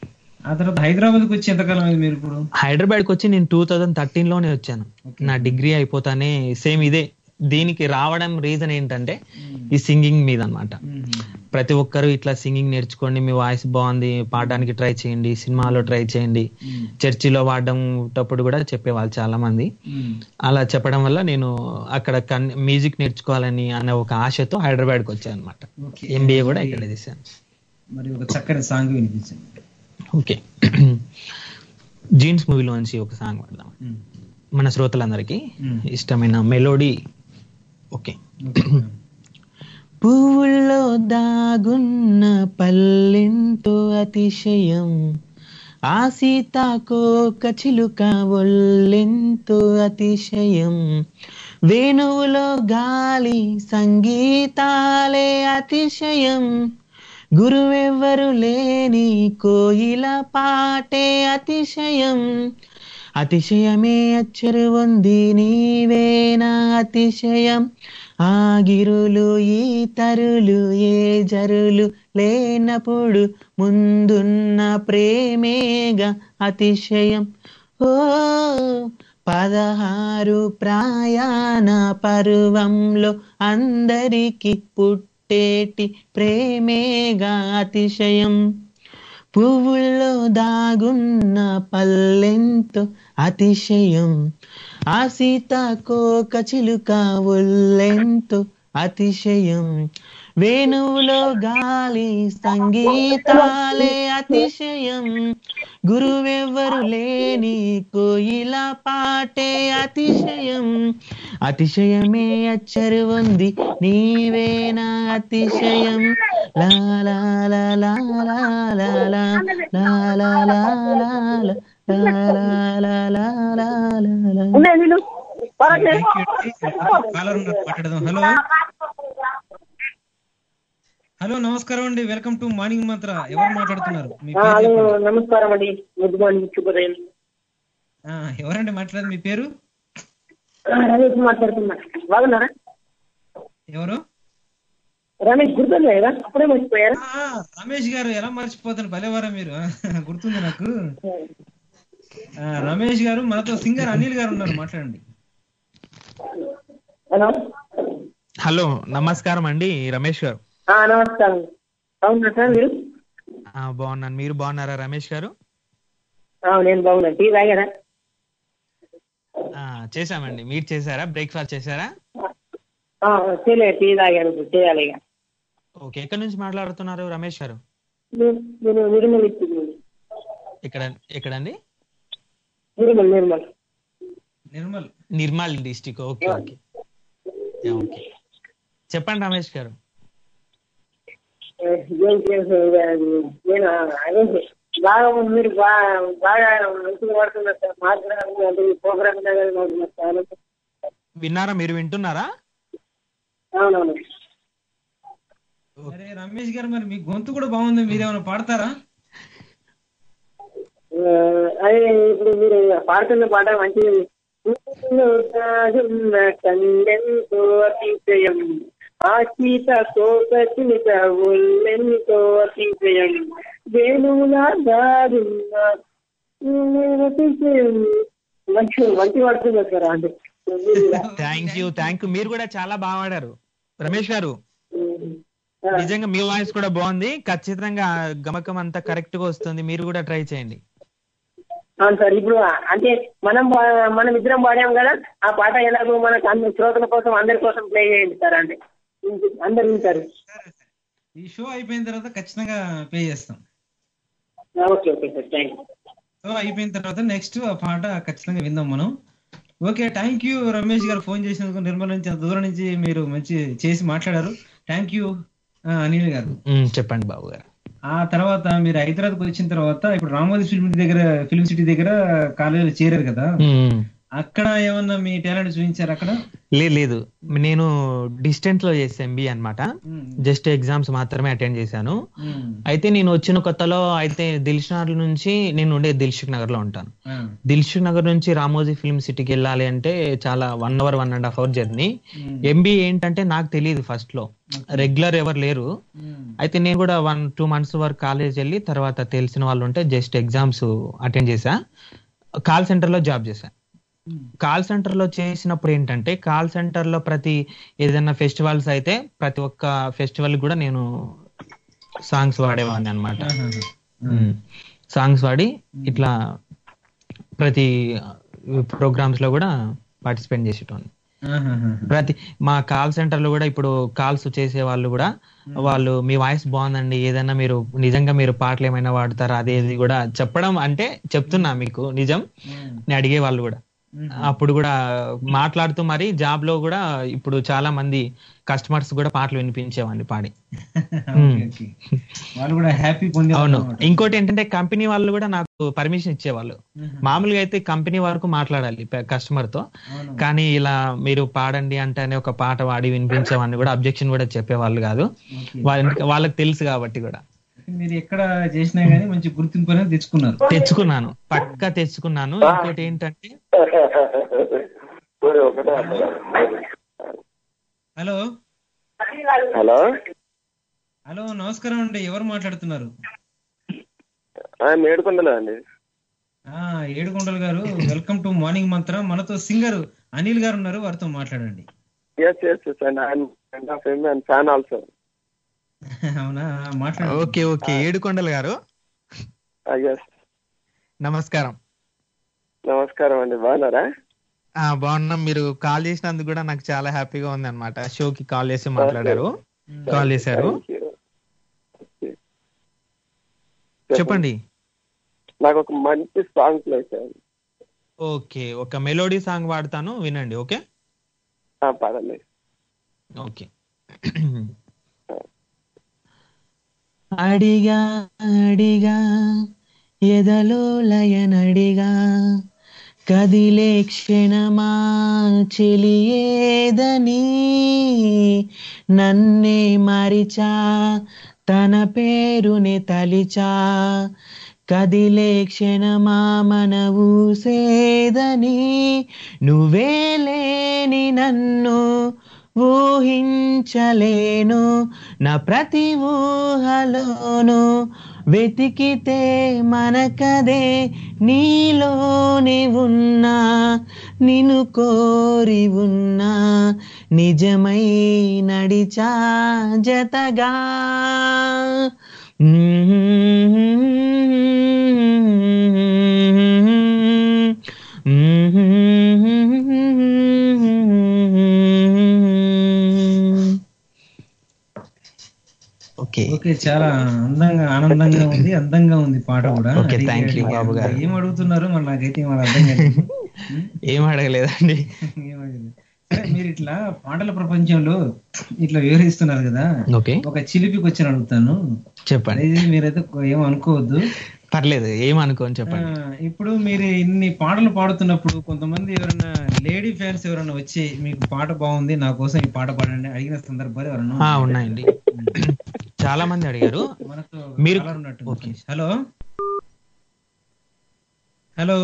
ఆ తర్వాత హైదరాబాద్ కి వచ్చి ఎంతకాలం అయింది మీరు ఇప్పుడు హైదరాబాద్కి వచ్చి నేను టూ థౌజండ్ థర్టీన్ లోనే వచ్చాను నా డిగ్రీ అయిపోతానే సేమ్ ఇదే దీనికి రావడం రీజన్ ఏంటంటే ఈ సింగింగ్ మీద అన్నమాట ప్రతి ఒక్కరు ఇట్లా సింగింగ్ నేర్చుకోండి మీ వాయిస్ బాగుంది పాడడానికి ట్రై చేయండి సినిమాలో ట్రై చేయండి చర్చిలో వాడటప్పుడు కూడా చెప్పేవాళ్ళు చాలా మంది అలా చెప్పడం వల్ల నేను అక్కడ మ్యూజిక్ నేర్చుకోవాలని అనే ఒక ఆశతో హైదరాబాద్కి వచ్చాను అనమాట Okay. ఎంబీఏ కూడా ఇక్కడ చేశాను మరి ఒక చక్కని సాంగ్ వినిపించండి ఓకే జీన్స్ మూవీలోంచి ఒక సాంగ్ పాడదాం మన శ్రోతలందరికీ మ్మ్. ఇష్టమైన మెలోడీ ఓకే ఓకే. పువ్వుల్లో దాగున్న పల్లెంతో అతిశయం ఆ సీతాకోక చిలుక ఒళ్ళెంతో అతిశయం వేణువులో గాలి సంగీతాలే అతిశయం గురువెవ్వరు లేని కోయిల పాటే అతిశయం అతిశయమే అచ్చరు ఉంది నీవేనా అతిశయం ఆ గిరులు ఈ తరులు ఏ జరులు లేనప్పుడు ముందున్న ప్రేమేగా అతిశయం ఓ పదహారు ప్రయాణ పర్వంలో అందరికీ పుట్టేటి ప్రేమేగా అతిశయం పువ్వుల్లో దాగున్న పల్లెంతో అతిశయం ఆ సీతాకోక చిలుక ఒళ్ళెంతో అతిశయం వేణువులో గాలి సంగీతాలే అతిశయం గురువెవ్వరు లేని కోయిల పాటే అతిశయం అతిశయమే అచ్చరు ఉంది నీవేనా అతిశయం లా లా లా లా లా లా లా లా లా లా లా లా లా లా లా లా లా లా Thank you అండి. కాలర్ ఉన్నారు మాట్లాడదాం హలో హలో నమస్కారం అండి వెల్కమ్ టు మార్నింగ్ మంత్ర ఎవరు మాట్లాడుతున్నారు మీ పేరు హలో చెప్పండి. నమస్కారం అండి గుడ్ మార్నింగ్ శుభోదయం ఆ, ఎవరండి మాట్లాడేది మీ పేరు ఆ, రమేష్ మాట్లాడుతున్నా బాగున్నారా ఎవరు రమేష్ గుర్తుంది కదా అప్పుడే మర్చిపోయారా ఆ, రమేష్ గారు ఎలా మర్చిపోతాను భలేవారా మీరు గుర్తుంది నాకు ఆ, రమేష్ గారు మనతో సింగర్ అనిల్ గారు ఉన్నారు మాట్లాడండి హలో హలో నమస్కారం అండి రమేష్ గారు ఆ, నమస్కారం అవునా సార్ మీరు ఆ, బాగున్నాను మీరు బాగున్నారా రమేష్ గారు ఆ, నేను బాగున్నాను టీ తాగారా ఆ, చేశామండి మీరు చేశారా బ్రేక్ఫాస్ట్ చేశారా ఆ, చేయలే టీ తాగాను ఇప్పుడు చేయాలి ఇక ఓకే ఎక్కడి నుంచి మాట్లాడుతున్నారు రమేష్ గారు నేను- నేను నిర్మల్ ఇచ్చింది ఇక్కడ ఎక్కడండి Nirmal Nirmal Nirmal Nirmal district okay okay yeah, okay చెప్పండి రమేష్ గారు ఏ, ఏం చేసు నేను అదే బాగా మీరు బాగా బాగా మంచిగా పడుతున్నారు సార్ మాట్లాడాలి అంటే ఈ ప్రోగ్రామ్ సార్ విన్నారా మీరు వింటున్నారా అవునవును అరే రమేష్ గారు మరి మీ గొంతు కూడా బాగుంది మీరేమైనా పాడతారా ఆ, అదే ఇప్పుడు మీరు పాడుతున్న పాట మంచి కండెంతో అతిశయం ఆ సీత కోకచిలిక ఒళ్ళెంతో అతిశయం వేణువులా దారున్న అతిశయం మంచి మంచి పడుతుంది సార్ అంటే థ్యాంక్ యూ థ్యాంక్ యూ మీరు కూడా చాలా బాగా పాడారు రమేష్ గారు నిజంగా మీ వాయిస్ కూడా బాగుంది ఖచ్చితంగా గమకం అంతా కరెక్ట్ గా వస్తుంది మీరు కూడా ట్రై చేయండి అవును సార్ ఇప్పుడు అంటే మనం పా- మనం ఇద్దరం పాడాం కదా ఆ పాట ఎలాగో మనకు అందరి శ్రోతల కోసం అందరి కోసం ప్లే చేయండి సార్ అంటే అందరు వింటారు ఈ షో అయిపోయిన తర్వాత ఖచ్చితంగా పే చేస్తాం okay okay sir thank you show అయిపోయిన తర్వాత నెక్స్ట్ ఆ పాట ఖచ్చితంగా విందాం మనం ఓకే థ్యాంక్ యూ రమేష్ గారు ఫోన్ చేసినందుకు నిర్మల్ నుంచి అంత దూరం నుంచి మీరు మంచి చేసి మాట్లాడారు థ్యాంక్ యూ అనిల్ గారు ఉమ్, చెప్పండి బాబు గారు ఆ తర్వాత మీరు హైదరాబాద్కి వచ్చిన తర్వాత ఇప్పుడు రామోజీ ఫిల్మ్ సిటీ దగ్గర ఫిల్మ్ సిటీ దగ్గర కాలేజీలో చేరారు కదా ఉమ్, అక్కడ ఏమన్నా మీ టాలెంట్ చూపించారు అక్కడ లేదు లేదు నేను డిస్టెన్స్ లో చేసా ఎంబీ అన్నమాట ఉమ్, జస్ట్ ఎగ్జామ్స్ మాత్రమే అటెండ్ చేశాను ఉమ్, అయితే నేను వచ్చిన కొత్తలో అయితే దిల్షుక్ నుంచి నేను ఉండే దిల్షుక్ నగర్ లో ఉంటాను ఆ, దిల్షుక్ నగర్ నుంచి రామోజీ ఫిల్మ్ సిటీకి వెళ్ళాలి అంటే చాలా one hour one and half hour journey um, MB ఏంటంటే నాకు తెలియదు ఫస్ట్ లో రెగ్యులర్ ఎవరు లేరు ఉమ్, అయితే నేను కూడా వన్ టూ మంత్స్ వరకు కాలేజ్ వెళ్ళి తర్వాత తెలిసిన వాళ్ళు ఉంటే జస్ట్ ఎగ్జామ్స్ అటెండ్ చేశా కాల్ సెంటర్ లో జాబ్ చేశా కాల్ సెంటర్ లో చేసినప్పుడు ఏంటంటే కాల్ సెంటర్ లో ప్రతి ఏదైనా ఫెస్టివల్స్ అయితే ప్రతి ఒక్క ఫెస్టివల్ కూడా నేను సాంగ్స్ వాడేవాడిని అనమాట సాంగ్స్ వాడి ఇట్లా ప్రతి ప్రోగ్రామ్స్ లో కూడా పార్టిసిపేట్ చేసేటోని ప్రతి మా కాల్ సెంటర్ లో కూడా ఇప్పుడు కాల్స్ చేసే వాళ్ళు కూడా వాళ్ళు మీ వాయిస్ బాగుందండి ఏదైనా మీరు నిజంగా మీరు పాటలు ఏమైనా వాడతారా అదే ఇది కూడా చెప్పడం అంటే చెప్తున్నా మీకు నిజం నేను అడిగే వాళ్ళు కూడా అప్పుడు కూడా మాట్లాడుతూ మరి జాబ్ లో కూడా ఇప్పుడు చాలా మంది కస్టమర్స్ కూడా పాటలు వినిపించేవాడిని పాడి వాళ్ళు కూడా హ్యాపీ పొందే అవును ఇంకోటి ఏంటంటే కంపెనీ వాళ్ళు కూడా నాకు పర్మిషన్ ఇచ్చేవాళ్ళు మామూలుగా అయితే కంపెనీ వరకు మాట్లాడాలి కస్టమర్ తో కానీ ఇలా మీరు పాడండి అంటేనే ఒక పాట వాడి వినిపించేవాడిని కూడా అబ్జెక్షన్ కూడా చెప్పేవాళ్ళు కాదు వాళ్ళ వాళ్ళకి తెలుసు కాబట్టి కూడా మీరు ఎక్కడ చేసినా గానీ మంచి గుర్తింపు అనేది తెచ్చుకున్నారు తెచ్చుకున్నాను పక్కా తెచ్చుకున్నాను ఇంకోటి ఏంటంటే హలో హలో హలో నమస్కారం అండి ఎవరు మాట్లాడుతున్నారు మేడుకొండలో అండి ఆ ఏడుకొండలు గారు వెల్కమ్ టు మార్నింగ్ మంత్రం మనతో సింగర్ అనిల్ గారు ఉన్నారు వారితో మాట్లాడండి yes yes yes and I'm friend of him and fan also అవునా మాట్లాడండి ఓకే ఓకే ఏడుకొండలు గారు ఎస్ నమస్కారం నమస్కారం అండి బాగున్నారా ఆ బాగున్నాం మీరు కాల్ చేసినందుకు కూడా నాకు చాలా హ్యాపీగా ఉంది అనమాట షోకి కాల్ చేసి మాట్లాడారు కాల్ చేశారు చెప్పండి నాకు ఒక మంచి సాంగ్ ప్లే చేయండి ఓకే ఒక మెలోడీ సాంగ్ వాడతాను వినండి ఓకే ఆ, పాడండి ఓకే అడిగా అడిగా ఎదలో లయనడిగా కదిలే క్షణమా చెలియేదని నన్నే మరిచా తన పేరుని తలిచా కదిలే క్షణమా మన ఊసేదని నువ్వే లేని నన్ను ఊహించలేను నా ప్రతి ఊహలోను వెతికితే మనకదే నీలోని ఉన్నా నిన్ను కోరి ఉన్నా నిజమై నడిచా జతగా ఓకే ఓకే చాలా అందంగా ఆనందంగా ఉంది అందంగా ఉంది పాట కూడా Okay, అడిగి thank you, అడిగి బాబు గారు. ఏం అడుగుతున్నారు మరి నాకైతే ఏం అర్థం కాలేదు ఏం అడగలేదండి ఏం అడగలేదు. సరే మీరు ఇట్లా పాటల ప్రపంచంలో ఇట్లా వివరిస్తున్నారు కదా ఓకే ఒక చిలిపికి వచ్చి అడుగుతాను చెప్పండి అనేది మీరైతే ఏం అనుకోవద్దు పర్లేదు ఏమనుకోని ఆ, చెప్పండి ఇప్పుడు మీరు ఇన్ని పాటలు పాడుతున్నప్పుడు కొంతమంది ఎవరైనా లేడీ ఫ్యాన్స్ ఎవరైనా వచ్చి మీకు పాట బాగుంది నా కోసం ఈ పాట పాడండి అడిగిన సందర్భాలు ఎవరైనా ఆ, ఉన్నాయండి చాలా మంది అడిగారు మనతో మీరు caller ఉన్నట్టుంది. ఓకే హలో హలో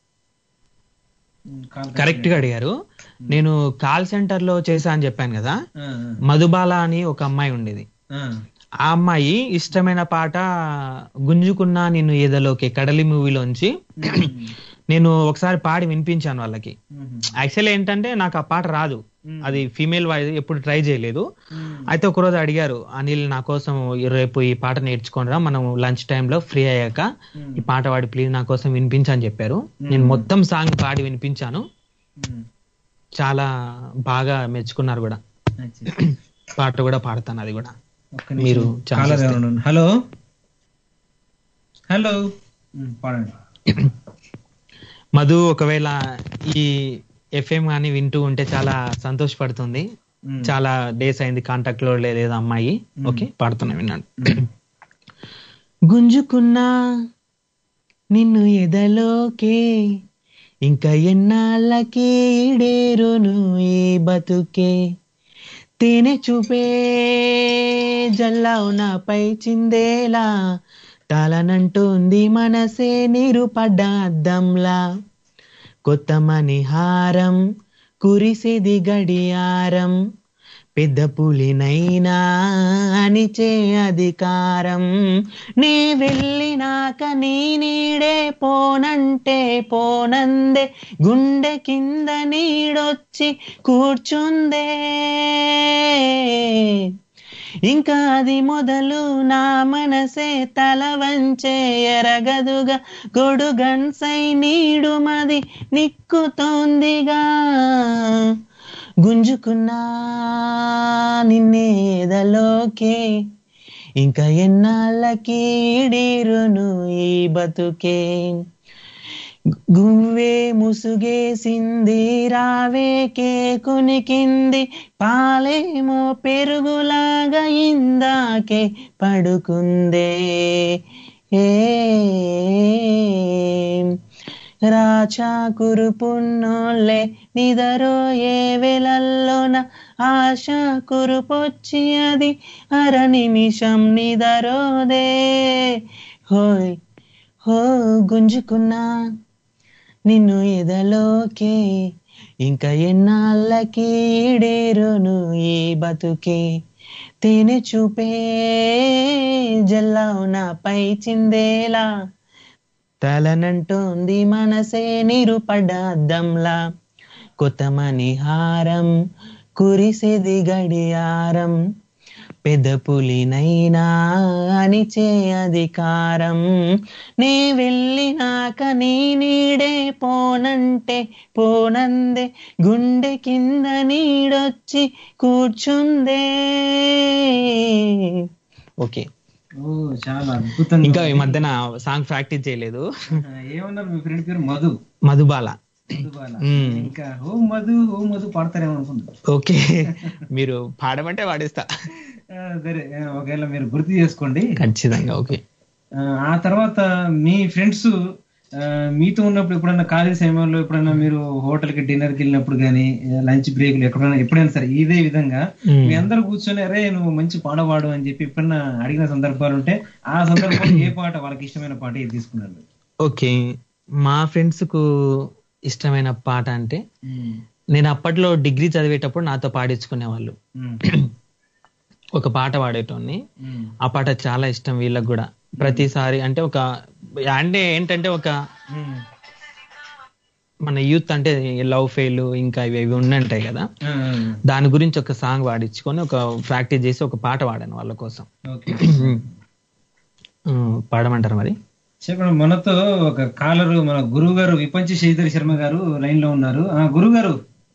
కరెక్ట్ గా అడిగారు నేను కాల్ సెంటర్ లో చేశా అని చెప్పాను కదా ఆ, మధుబాల అని ఒక అమ్మాయి ఉండేది ఆ, ఆ అమ్మాయి ఇష్టమైన పాట గుంజుకున్నా నిన్ను ఏదలోకి కడలి మూవీలోంచి నేను ఒకసారి పాడి వినిపించాను వాళ్ళకి మ్మ్. యాక్చువల్ ఏంటంటే నాకు ఆ పాట రాదు అది ఫీమేల్ వాయిస్ ఎప్పుడు ట్రై చేయలేదు అయితే ఒకరోజు అడిగారు అనిల్ నా కోసం ఈ రేపు ఈ పాట నేర్చుకోనరా మనం లంచ్ లో ఫ్రీ అయ్యాక ఈ పాట పాడి ప్లీజ్ నా కోసం వినిపించని చెప్పారు నేను మొత్తం సాంగ్ పాడి వినిపించాను మ్మ్. చాలా బాగా మెచ్చుకున్నారు కూడా అచ్చా. పాట కూడా పాడతాను అది కూడా ఒక్క నిమిషం. మీరు ఛాన్స్ కాలర్ ఇస్తే. ఎవరు ఉన్నారు? హలో హలో మ్మ్, పాడండి మధు ఒకవేళ ఈ ఎఫ్ఎం కానీ వింటూ ఉంటే చాలా సంతోషపడుతుంది మ్మ్. చాలా డేస్ అయింది కాంటాక్ట్ లో లేదు అమ్మాయి ఓకే పాడుతున్నా విన్నాను గుంజుకున్నా నిన్ను ఎదలోకే ఇంకా ఎన్నాళ్ళకి ఈడేరును ఈ బతుకే తేనె చూపే జల్లావు నాపై చిందేలా తాళనంటుంది మనసే నీరు పడ్డ అద్దంలా కొత్త మణిహారం కురిసేది గడియారం పెద్ద పులినైనా అనిచే అధికారం నే వెళ్ళినాక నీ నీడే పోనంటే పోనందే గుండె కింద నీడొచ్చి కూర్చుందే ఇంకా అది మొదలు నా మనసే తల వంచే ఎరగదుగా గొడుగన్సై నీడు మది నిక్కుతోందిగా గుంజుకున్నా నిన్నేదలోకే ఇంకా ఎన్నాళ్ళకి ఈడీరును ఈ బతుకే గువ్వే ముసుగేసింది రావేకే కునికింది పాలేమో పెరుగులాగా ఇందాకే పడుకుందే ఏ రాచా కురుపున్నోళ్ళే నిదరో ఏ వేలల్లోన ఆశ కురుపొచ్చి అది అర నిమిషం నిదరోదే హోయ్ హో గుంజుకున్నా నిన్ను ఎదలోకే ఇంకా ఎన్నాళ్ళకి ఈడేరును ఈ బతుకే తేనె చూపే జల్లావు నాపై చిందేలా తలనంటోంది మనసే నిరుపడ్డ అద్దంలా కొత్త మణిహారం కురిసేది గడియారం పెద్ద పులినైనా అనిచే అధికారం నే వెళ్ళినాక నీ నీడే పోనంటే పోనందే గుండె కింద నీడొచ్చి కూర్చుందే ఓకే ఓ చాలా అద్భుతంగా ఇంకా ఈ మధ్యన సాంగ్ ప్రాక్టీస్ చేయలేదు ఏమన్నారు మీ ఫ్రెండ్ పేరు మధు మధుబాల మధుబాల మ్మ్. ఇంకా ఓ మధు ఓ మధు పాడతారేమో అనుకున్నా ఓకే మీరు పాడమంటే పాడిస్తా ఆ, సరే ఆ, ఒకవేళ మీరు గుర్తు చేసుకోండి ఖచ్చితంగా ఓకే ఆ, ఆ తర్వాత మీ ఫ్రెండ్స్ మీతో ఉన్నప్పుడు ఎప్పుడైనా కాలేజ్ సమయంలో ఎప్పుడైనా మీరు హోటల్ కి డిన్నర్ కి వెళ్ళినప్పుడు కానీ లంచ్ బ్రేక్లు ఎక్కడైనా ఎప్పుడైనా సరే ఇదే విధంగా మ్మ్. మీ అందరు కూర్చొని అరే నువ్వు మంచి పాడవాడు అని చెప్పి ఎప్పుడైనా అడిగిన సందర్భాలు ఉంటే ఆ సందర్భంలో ఏ పాట వాళ్ళకి ఇష్టమైన పాట ఏది తీసుకున్నారు ఓకే మా ఫ్రెండ్స్ కు ఇష్టమైన పాట అంటే నేను అప్పట్లో డిగ్రీ చదివేటప్పుడు నాతో పాడించుకునే వాళ్ళు మ్మ్. ఒక పాట పాడేటోని మ్మ్. ఆ పాట చాలా ఇష్టం వీళ్ళకి కూడా ప్రతిసారి అంటే ఒక అంటే ఏంటంటే ఒక మ్మ్. మన యూత్ అంటే లవ్ ఫెయిల్ ఇంకా ఇవి ఇవి ఉండంటాయి కదా ఆ, దాని గురించి ఒక సాంగ్ పాడించుకొని ఒక ప్రాక్టీస్ చేసి ఒక పాట పాడాను వాళ్ళ కోసం ఓకే ఆ, పాడమంటారు మరి చెప్పండి మనతో ఒక కాలరు మన గురువు గారు విపంచి శ్రీధర్ శర్మ గారు లైన్ లో ఉన్నారు ఆ గురువు గారు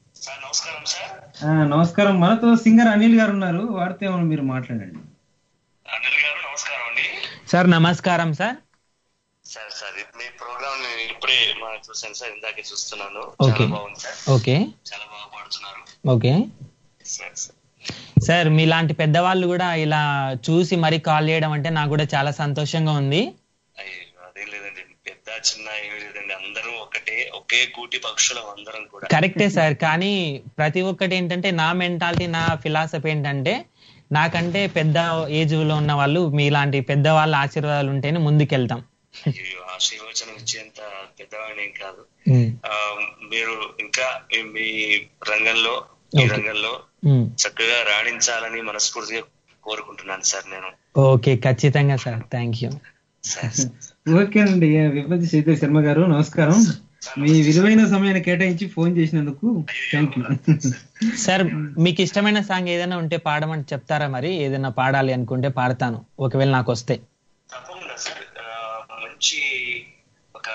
ఆ, నమస్కారం మనతో సింగర్ అనిల్ గారు ఉన్నారు వారితో ఏమన్నా మీరు మాట్లాడండి అనిల్ గారు నమస్కారం అండి సార్ నమస్కారం సార్ సార్ సార్ ఇది మీ ప్రోగ్రామ్ నేను ఇప్పుడే మా చూసాను సార్ ఇందాకే చూస్తున్నాను ఓకే చాలా బాగుంది సార్ ఓకే చాలా బాగా పాడుతున్నారు ఓకే సార్ సార్ సార్ మీలాంటి పెద్దవాళ్ళు కూడా ఇలా చూసి మరీ కాల్ చేయడం అంటే నాకు కూడా చాలా సంతోషంగా ఉంది అయ్యో అదేం లేదండి పెద్ద చిన్న ఏమీ లేదండి అందరూ ఒకటే ఒకే గూటి పక్షులం అందరం కూడా కరెక్టే సార్ కానీ ప్రతి ఒక్కటి ఏంటంటే నా మెంటాలిటీ నా ఫిలాసఫీ ఏంటంటే నాకంటే పెద్ద ఏజ్ లో ఉన్న వాళ్ళు మీలాంటి పెద్ద వాళ్ళ ఆశీర్వాదాలు ఉంటేనే ముందుకెళ్తాం అయ్యో ఆశీర్వచనం ఇచ్చేంత పెద్దవాడిని ఏం కాదు ఆ, మీరు ఇంకా మీ- మీ రంగంలో ఈ Okay. రంగంలో ఉమ్. చక్కగా రాణించాలని మనస్ఫూర్తిగా కోరుకుంటున్నాను సార్ నేను ఓకే ఖచ్చితంగా సార్ థ్యాంక్ యూ సార్ ఓకేనండి విపంచి శ్రీధర్ శర్మ గారు నమస్కారం మీ విలువైన సమయాన్ని కేటాయించి ఫోన్ చేసినందుకు థ్యాంక్ యూ సార్ మీకు ఇష్టమైన సాంగ్ ఏదైనా ఉంటే పాడమని చెప్తారా మరి ఏదైనా పాడాలి అనుకుంటే పాడతాను ఒకవేళ నాకు వస్తే తప్పకుండా సార్ ఆ, మంచి ఒక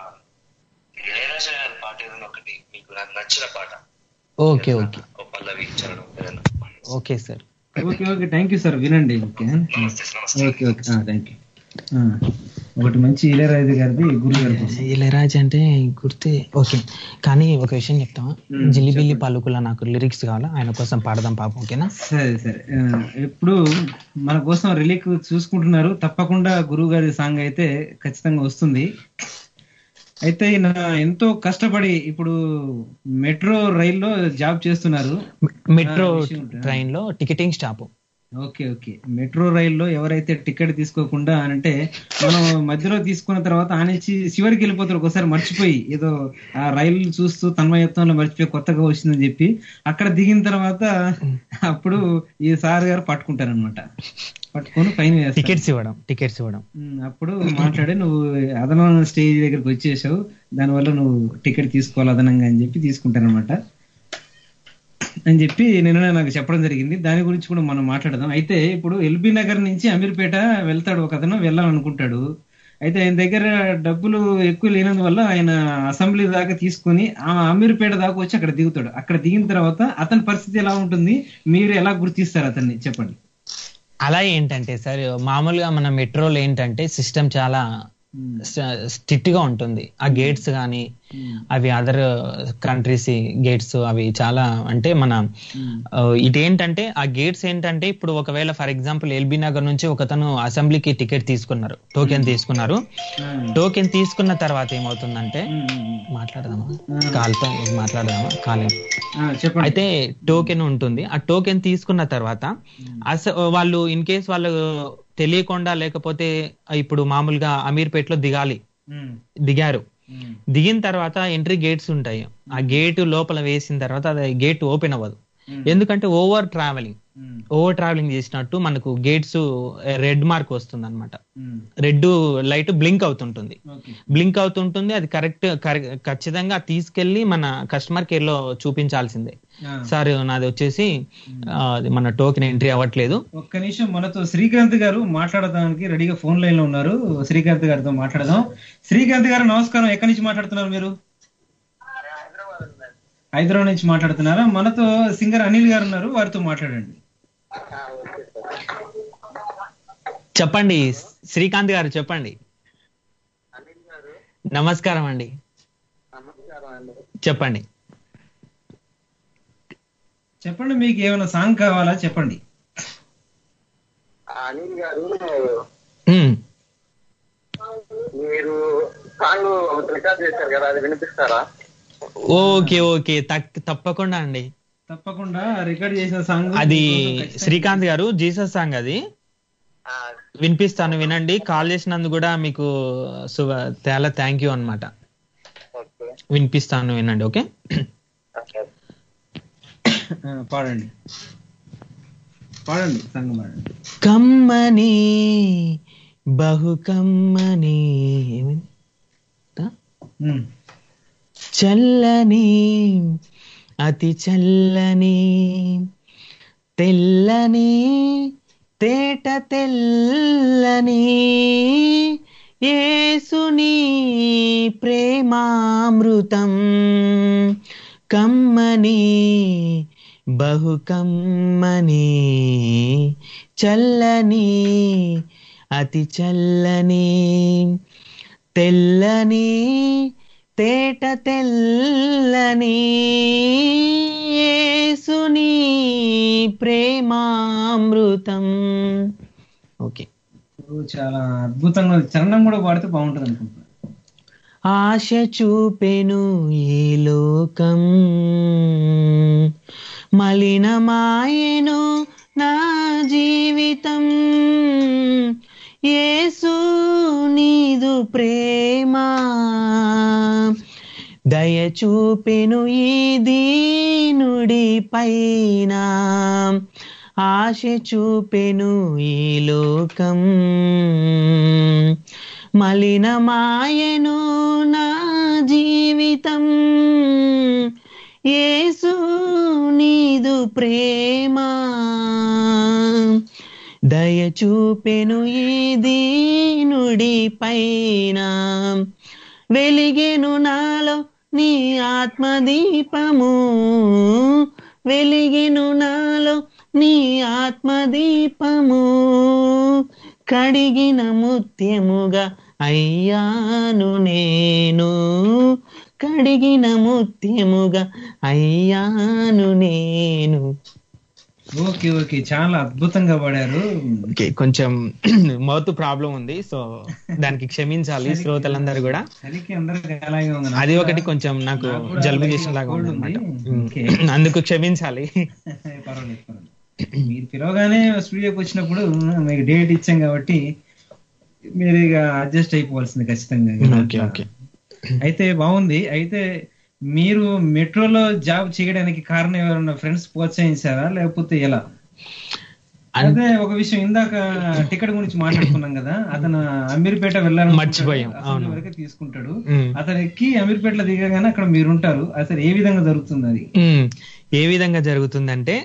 ఇళయరాజా గారి పాట ఏదైనా ఒకటి మీకు నాకు నచ్చిన పాట ఓకే ఓకే ఓ పల్లవి చరణం ఏదైనా okay sir okay okay thank you sir వినండి ఓకే నమస్తే నమస్తే ఓకే ఓకే థ్యాంక్ యూ ఒకటి మంచి ఇళయరాజు గారిది గురువు గారి కోసం ఇళయరాజా అంటే గుర్తే ఓకే కానీ ఒక విషయం చెప్తావా జిలిబిల్లి పలుకుల నాకు లిరిక్స్ కావాలా ఆయన కోసం పాడదాం పాపం ఓకేనా సరే సరే ఆ, ఇప్పుడు మన కోసం రిలీక్ చూసుకుంటున్నారు తప్పకుండా గురువు గారి సాంగ్ అయితే ఖచ్చితంగా వస్తుంది అయితే ఈయన ఎంతో కష్టపడి ఇప్పుడు మెట్రో రైల్లో జాబ్ చేస్తున్నారు మెట్రో ఆ, విషయం ఉంటే. ట్రైన్ లో ticketing stop okay okay metro రైల్లో ఎవరైతే టికెట్ తీసుకోకుండా అని అంటే మనం మధ్యలో తీసుకున్న తర్వాత ఆ నుంచి చివరికి వెళ్ళిపోతారు ఒకసారి మర్చిపోయి ఏదో ఆ రైలు చూస్తూ తన్మయత్వంలో మర్చిపోయి కొత్తగా వచ్చిందని చెప్పి అక్కడ దిగిన తర్వాత అప్పుడు ఈ సార్ గారు పట్టుకుంటారు అనమాట పట్టుకొని ఫైన్ వేస్తారు టికెట్స్ ఇవ్వడం టికెట్స్ ఇవ్వడం ఉమ్, అప్పుడు మాట్లాడి నువ్వు అదనమైన స్టేజ్ దగ్గరికి వచ్చేసావు దానివల్ల నువ్వు టికెట్ తీసుకోవాలి అదనంగా అని చెప్పి తీసుకుంటారనమాట అని చెప్పి నిన్న నాకు చెప్పడం జరిగింది దాని గురించి కూడా మనం మాట్లాడదాం అయితే ఇప్పుడు ఎల్బీ నగర్ నుంచి అమీర్పేట వెళ్తాడు ఒక అతను వెళ్ళాలనుకుంటాడు అయితే ఆయన దగ్గర డబ్బులు ఎక్కువ లేనందువల్ల ఆయన అసెంబ్లీ దాకా తీసుకొని ఆ అమీర్పేట దాకా వచ్చి అక్కడ దిగుతాడు అక్కడ దిగిన తర్వాత అతని పరిస్థితి ఎలా ఉంటుంది మీరు ఎలా గుర్తిస్తారు అతన్ని చెప్పండి అలా ఏంటంటే సార్ మామూలుగా మన మెట్రోలో ఏంటంటే సిస్టమ్ చాలా స్ట్రిక్ట్ గా ఉంటుంది ఆ గేట్స్ కానీ అవి అదర్ కంట్రీస్ గేట్స్ అవి చాలా అంటే మన ఆ, ఇదేంటంటే ఆ గేట్స్ ఏంటంటే ఇప్పుడు ఒకవేళ ఫర్ ఎగ్జాంపుల్ ఎల్బీ నగర్ నుంచి ఒకతను అసెంబ్లీకి టికెట్ తీసుకున్నారు టోకెన్ తీసుకున్నారు టోకెన్ తీసుకున్న తర్వాత ఏమవుతుందంటే మాట్లాడదామా కాల్తో మాట్లాడదామా కాలే ఆ, చెప్పండి అయితే టోకెన్ ఉంటుంది ఆ టోకెన్ తీసుకున్న తర్వాత అస వాళ్ళు ఇన్ కేస్ వాళ్ళు తెలియకుండా లేకపోతే ఇప్పుడు మామూలుగా అమీర్పేటలో దిగాలి ఉమ్, దిగారు ఉమ్, దిగిన తర్వాత ఎంట్రీ గేట్స్ ఉంటాయి ఆ గేట్ లోపల వేసిన తర్వాత అది గేట్ ఓపెన్ అవ్వదు ఎందుకంటే over travelling um, over travelling చేసినట్టు మనకు గేట్స్ రెడ్ మార్క్ వస్తుంది అనమాట ఉమ్, రెడ్ లైట్ బ్లింక్ అవుతుంటుంది ఓకే బ్లింక్ అవుతుంటుంది అది కరెక్ట్ ఖచ్చితంగా తీసుకెళ్లి మన కస్టమర్ కేర్ లో చూపించాల్సిందే ఆ. సార్ నాది వచ్చేసి ఆ, అది మన టోకెన్ ఎంట్రీ అవ్వట్లేదు ఒక్క నిమిషం మనతో శ్రీకాంత్ గారు మాట్లాడడానికి రెడీగా ఫోన్ లైన్ లో ఉన్నారు శ్రీకాంత్ గారితో మాట్లాడదాం శ్రీకాంత్ గారు నమస్కారం ఎక్కడి నుంచి మాట్లాడుతున్నారు మీరు హైదరాబాద్ నుంచి మాట్లాడుతున్నారా మనతో సింగర్ అనిల్ గారు ఉన్నారు వారితో మాట్లాడండి చెప్పండి శ్రీకాంత్ గారు చెప్పండి నమస్కారం అండి చెప్పండి చెప్పండి మీకు ఏమైనా సాంగ్ కావాలా చెప్పండి అనిల్ గారు ఉమ్, మీరు సాంగ్ రికార్డ్ చేశారు కదా అది వినిపిస్తారా ఓకే ఓకే తక్- తప్పకుండా అండి తప్పకుండా రికార్డ్ చేసిన సాంగ్ అది శ్రీకాంత్ గారు జీసస్ సాంగ్ అది వినిపిస్తాను వినండి కాల్ చేసినందుకు కూడా మీకు శుభ చాలా థ్యాంక్ యూ అనమాట ఓకే వినిపిస్తాను వినండి ఓకే పాడండి పాడండి సాంగ్ పాడండి కమ్మని బహు కమ్మని ఏమైంది? తా? ఉమ్, చల్లని అతి చల్లని తెల్లని తేట తెల్లని యేసుని ప్రేమామృతం కమ్మని బహు కమ్మని చల్లని అతి చల్లని తెల్లని తేట తెల్లని యేసుని ప్రేమామృతం ఓకే ఓ, చాలా అద్భుతంగా ఉంది. చరణం కూడా పాడితే బాగుంటుంది అనుకుంటున్నాను ఆశ చూపెను ఈ లోకం మలినమాయెను నా జీవితం యేసు నీదు ప్రేమ దయ చూపెను ఈ దీనుడి పైన ఆశ చూపెను ఈ లోకం మలినమాయను నా జీవితం యేసు నీదు ప్రేమ దయ చూపెను ఈ దీనుడి పైన వెలిగెను నాలో నీ ఆత్మదీపము వెలిగెను నాలో నీ ఆత్మదీపము కడిగిన ముత్యముగా అయ్యాను నేను కడిగిన ముత్యముగా అయ్యాను నేను ఓకే ఓకే చాలా అద్భుతంగా పాడారు ఓకే కొంచెం మౌత్ ప్రాబ్లం ఉంది సో దానికి క్షమించాలి శ్రోతలందరూ కూడా చలికి అందరికి అలాగే ఉంది నాకు అది ఒకటి కూడా- కొంచెం నాకు నాకు కూడా జలుబు అలాగే చేసిన లాగా cold ఉంది ఉంది. అనమాట ఓకే. అందుకు క్షమించాలి పర్వాలేదు పర్వాలేదు మీరు పిలవగానే స్టూడియోకి వచ్చినప్పుడు మీకు డేట్ ఇచ్చాం కాబట్టి మీరు ఇక అడ్జస్ట్ అయిపోవాల్సింది ఖచ్చితంగా ఓకే ఓకే అయితే బాగుంది అయితే మీరు మెట్రోలో జాబ్ చేయడానికి కారణం ఎవరన్నా ఫ్రెండ్స్ ప్రోత్సహించారా లేకపోతే ఎలా అదే ఒక విషయం ఇందాక టికెట్ గురించి మాట్లాడుకున్నాం కదా అతను అమీర్పేట వెళ్ళాలని మర్చిపోయాం, అవును. వరకే తీసుకుంటాడు మ్మ్. అతను ఎక్కి అమీర్పేటలో దిగగానే అక్కడ మీరు ఉంటారు అసలు ఏ విధంగా జరుగుతుంది అది ఉమ్, ఏ విధంగా జరుగుతుందంటే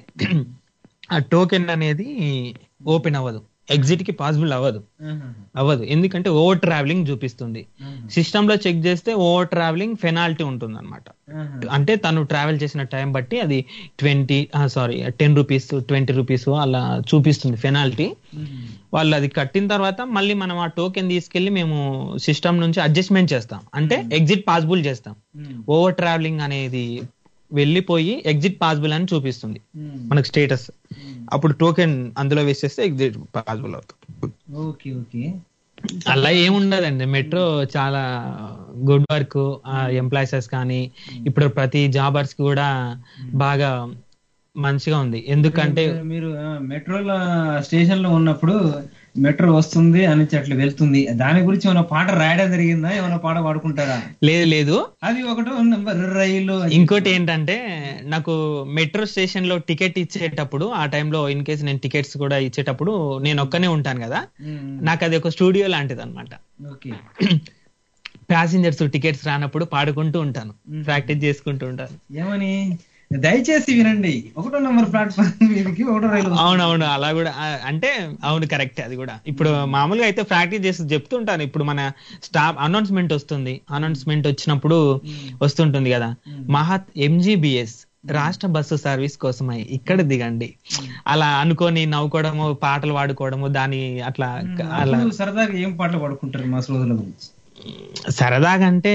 ఆ టోకెన్ అనేది ఓపెన్ అవ్వదు ఎగ్జిట్ కి పాసిబుల్ అవ్వదు అవ్వదు ఎందుకంటే ఓవర్ ట్రావెలింగ్ చూపిస్తుంది సిస్టమ్ లో చెక్ చేస్తే ఓవర్ ట్రావెలింగ్ ఫెనాల్టీ ఉంటుంది అనమాట అంటే తను ట్రావెల్ చేసిన టైం బట్టి అది twenty sorry ten rupees twenty rupees అలా చూపిస్తుంది ఫెనాల్టీ వాళ్ళు అది కట్టిన తర్వాత మళ్ళీ మనం ఆ టోకెన్ తీసుకెళ్లి మేము సిస్టమ్ నుంచి అడ్జస్ట్మెంట్ చేస్తాం అంటే ఎగ్జిట్ పాసిబుల్ చేస్తాం ఓవర్ ట్రావెలింగ్ అనేది వెళ్ళిపోయి ఎగ్జిట్ పాసిబుల్ అని చూపిస్తుంది మనకు స్టేటస్ అప్పుడు టోకెన్ అందులో వేసేస్తే ఎగ్జిట్ పాసిబుల్ అవుతుంది ఓకే ఓకే అలా ఏముండదండి మెట్రో చాలా గుడ్ వర్క్ ఎంప్లాయీసెస్ కానీ ఇప్పుడు ప్రతి జాబర్స్ కూడా బాగా మంచిగా ఉంది ఎందుకంటే మీరు ఆ, మెట్రోలో స్టేషన్ లో ఉన్నప్పుడు మెట్రో వస్తుంది అని అట్లా వెళ్తుంది దాని గురించి ఏమైనా పాట రాయడం జరిగిందా ఏమైనా పాట పాడుకుంటారా లేదు లేదు అది ఒకటి నెంబర్ రైలు అని ఇంకోటి ఏంటంటే నాకు మెట్రో స్టేషన్ లో టికెట్ ఇచ్చేటప్పుడు ఆ టైంలో ఇన్ కేసు నేను టికెట్స్ కూడా ఇచ్చేటప్పుడు నేను ఒక్కనే ఉంటాను కదా మ్మ్. నాకు అది ఒక స్టూడియో లాంటిది అనమాట ఓకే ప్యాసింజర్స్ టికెట్స్ రానప్పుడు పాడుకుంటూ ఉంటాను ప్రాక్టీస్ చేసుకుంటూ ఉంటాను ఏమని దయచేసి వినండి ఒకటో నెంబర్ ప్లాట్ఫామ్ మీదకి ఒకటో రైలు వస్తుంది. అవునవును అలా కూడా ఆ, అంటే అవును కరెక్ట్ అది కూడా ఇప్పుడు మామూలుగా అయితే ప్రాక్టీస్ చేసి చెప్తుంటాను ఇప్పుడు మన స్టాఫ్ అనౌన్స్మెంట్ వస్తుంది అనౌన్స్మెంట్ వచ్చినప్పుడు వస్తుంటుంది కదా మహత్ ఎంజీబీఎస్ రాష్ట్ర బస్సు సర్వీస్ కోసమై ఇక్కడ దిగండి అలా అనుకొని నవ్వుకోవడము పాటలు పాడుకోవడము దాని అట్లా అలా అప్పుడు సరదాగా ఏం పాటలు పాడుకుంటారు మా శ్రోతల గురించి సరదాగా అంటే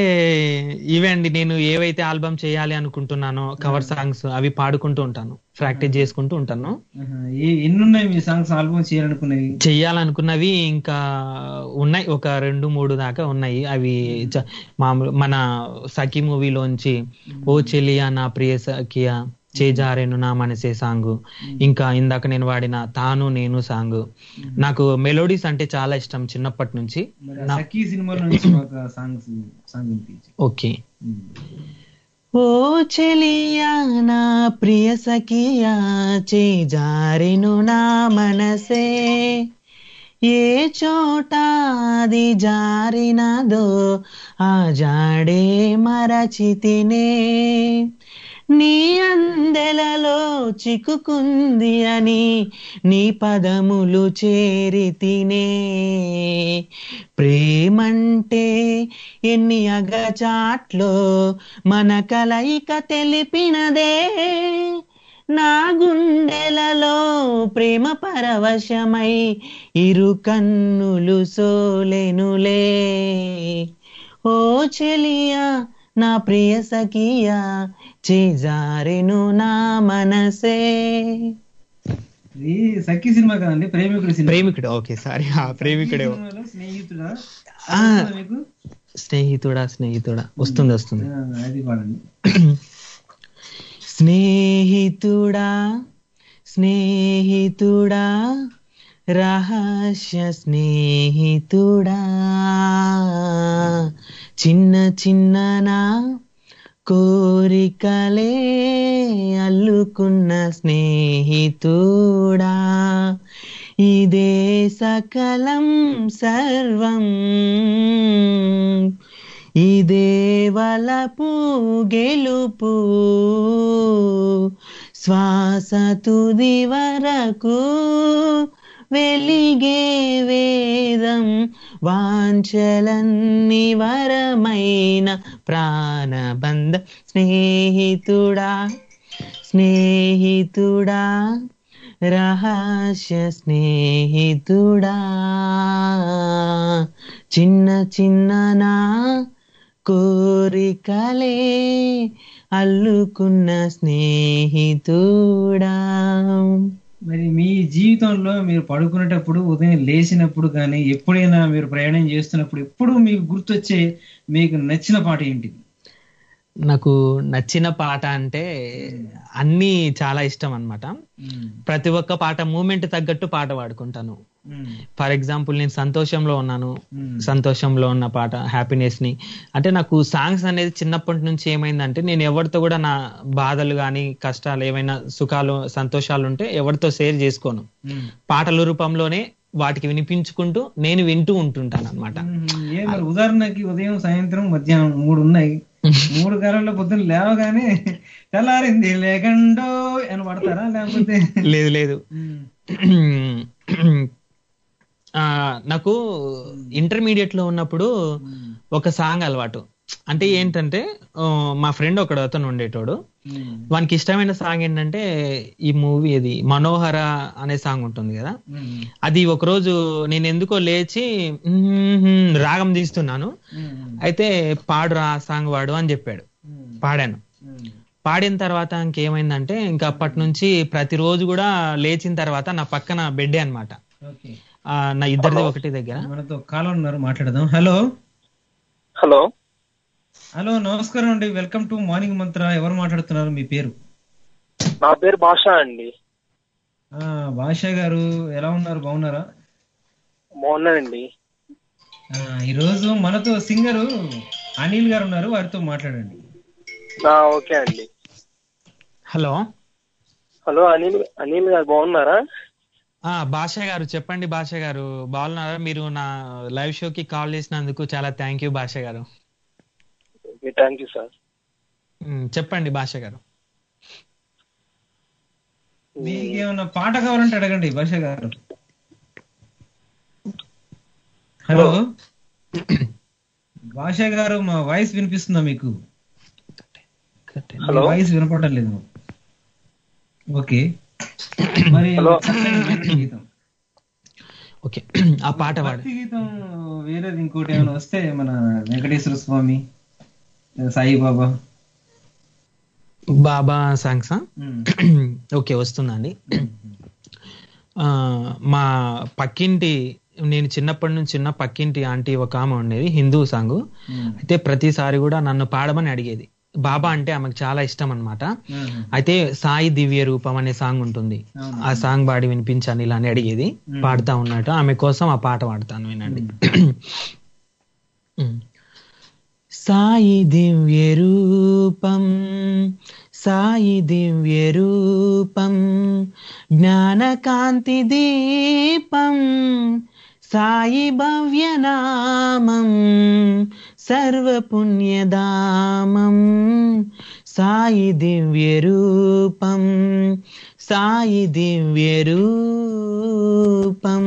ఇవే అండి నేను ఏవైతే ఆల్బమ్ చేయాలి అనుకుంటున్నానో కవర్ సాంగ్స్ అవి పాడుకుంటూ ఉంటాను ప్రాక్టీస్ చేసుకుంటూ ఉంటాను ఆహా. ఏ- ఎన్ని ఉన్నాయి మీ సాంగ్స్ ఆల్బమ్ చేయాలనుకునేవి చెయ్యాలనుకున్నవి ఇంకా ఉన్నాయి ఒక రెండు మూడు దాకా ఉన్నాయి అవి చ- మామూలు మన సఖీ మూవీలోంచి ఓ చెలియా నా ప్రియ సఖియా చేజారేను నా మనసే సాంగ్ ఇంకా ఇందాక నేను వాడిన తాను నేను సాంగ్ నాకు మెలోడీస్ అంటే చాలా ఇష్టం చిన్నప్పటి నుంచి మరి ఆ సఖీ సినిమాలో నుంచి ఒక సాంగ్స్ సాంగ్ వినిపించి ఓకే ఓ చెలియా నా ప్రియ సఖియా చేజారెను నా మనసే ఏ చోట అది జారినదో ఆ జాడే మరచితినే నీ అందెలలో చిక్కుకుంది అని నీ పదములు చేరి తినే ప్రేమంటే ఎన్ని అగచాట్లో మన కలయిక తెలిపినదే నా గుండెలలో ప్రేమ పరవశమై ఇరు కన్నులు సోలెనులే ఓ చెలియా నా ప్రియ సఖియా చేజారెను నా మనసే ఇది సఖీ సినిమా కదండి ప్రేమికుడు సినిమా ప్రేమికుడు ఓకే సారీ ప్రేమికుడే సినిమాలో స్నేహితుడా ఆ. వస్తుందా మీకు స్నేహితుడా స్నేహితుడా వస్తుంది వస్తుంది ఆ, అది పాడండి స్నేహితుడా స్నేహితుడా రహస్య స్నేహితుడా చిన్న చిన్న నా కోరికలే అల్లుకున్న స్నేహితుడా ఇదే సకలం సర్వం ఇదే వలపు గెలుపు శ్వాస తుది వరకు వెలిగే వేదం వాంఛలన్ని వరమైన ప్రాణబంధ స్నేహితుడా స్నేహితుడా రహస్య స్నేహితుడా చిన్న చిన్న నా కోరికలే అల్లుకున్న స్నేహితుడా మరి మీ జీవితంలో మీరు పడుకునేటప్పుడు ఉదయం లేచినప్పుడు కానీ ఎప్పుడైనా మీరు ప్రయాణం చేస్తున్నప్పుడు ఎప్పుడు మీకు గుర్తొచ్చే మీకు నచ్చిన పాట ఏంటిది నాకు నచ్చిన పాట అంటే అన్ని చాలా ఇష్టం అన్నమాట ప్రతి ఒక్క పాట మూమెంట్ తగ్గట్టు పాట పాడుకుంటాను ఫర్ ఎగ్జాంపుల్ నేను సంతోషంలో ఉన్నాను సంతోషంలో ఉన్న పాట హ్యాపీనెస్ ని అంటే నాకు సాంగ్స్ అనేది చిన్నప్పటి నుంచి ఏమైందంటే నేను ఎవరితో కూడా నా బాధలు కానీ కష్టాలు ఏమైనా సుఖాలు సంతోషాలు ఉంటే ఎవరితో షేర్ చేసుకోను పాటల రూపంలోనే వాటికి వినిపించుకుంటూ నేను వింటూ ఉంటుంటాను అనమాట ఏ మరి ఉదాహరణకి ఉదయం సాయంత్రం మధ్యాహ్నం మూడు ఉన్నాయి మూడు కాలంలో పొద్దున్న లేవగానే తెల్లారింది లేకండో అని పడతారా లేకపోతే లేదు లేదు ఆ, నాకు ఇంటర్మీడియట్ లో ఉన్నప్పుడు ఒక సాంగ్ అలవాటు అంటే ఏంటంటే ఆ, మా ఫ్రెండ్ ఒకడు అతను ఉండేటోడు వానికి ఇష్టమైన సాంగ్ ఏంటంటే ఈ మూవీ ఇది మనోహర అనే సాంగ్ ఉంటుంది కదా అది ఒకరోజు నేను ఎందుకో లేచి "మ్మ్, రాగం తీస్తున్నాను అయితే పాడురా ఆ సాంగ్ వాడు అని చెప్పాడు పాడాను పాడిన తర్వాత ఇంకేమైందంటే ఇంకా అప్పటి నుంచి ప్రతిరోజు కూడా లేచిన తర్వాత నా పక్కన బెడ్డే అనమాట ఓకే నా ఇద్దరిది ఒకటి దగ్గర మనతో కాలర్ ఉన్నారు మాట్లాడదాం హలో హలో హలో నమస్కారం అండి వెల్కమ్ టు మార్నింగ్ మంత్ర ఎవరు మాట్లాడుతున్నారు మీ పేరు నా పేరు భాష అండి ఆ భాష గారు ఎలా ఉన్నారు బాగున్నారా బాగున్నానండి ఆ, ఈరోజు మనతో సింగరు అనిల్ గారు ఉన్నారు వారితో మాట్లాడండి ఆ, ఓకే అండి హలో హలో అనిల్ అనిల్ గారు బాగున్నారా ఆ భాష గారు చెప్పండి భాష గారు బాగున్నారా మీరు నా లైవ్ షోకి కాల్ చేసినందుకు చాలా థ్యాంక్ యూ భాష గారు okay thank you sir um, చెప్పండి భాష గారు మీకు ఏమన్నా పాట కావాలంటే అడగండి భాష గారు హలో భాష గారు మా వాయిస్ వినిపిస్తుందా మీకు హలో. వాయిస్ వినపడడం లేదు ఓకే మరి హలో. చక్కని భక్తి గీతం ఓకే ఆ పాట పాడు భక్తి గీతం వేరేది ఇంకోటి ఏమైనా వస్తే మన వెంకటేశ్వర స్వామి సాయిబాబా బాబా సాంగ్సా ఉమ్. ఓకే వస్తుందండి ఆ, మా పక్కింటి నేను చిన్నప్పటి నుంచి చిన్న పక్కింటి ఆంటీ ఒక ఆమె ఉండేది హిందూ సాంగ్ అయితే ప్రతిసారి కూడా నన్ను పాడమని అడిగేది బాబా అంటే ఆమెకు చాలా ఇష్టం అన్నమాట అయితే సాయి దివ్య రూపం అనే సాంగ్ ఉంటుంది ఆ సాంగ్ పాడి వినిపించాను ఇలా అని అడిగేది పాడుతా ఉన్నట్టు ఆమె కోసం ఆ పాట పాడతాను వినండి ఉమ్. సాయి దివ్య రూపం సాయి దివ్య రూపం జ్ఞానకాంతి దీపం సాయి భవ్యనామం సర్వపుణ్యదామం సాయి దివ్య రూపం సాయి దివ్య రూపం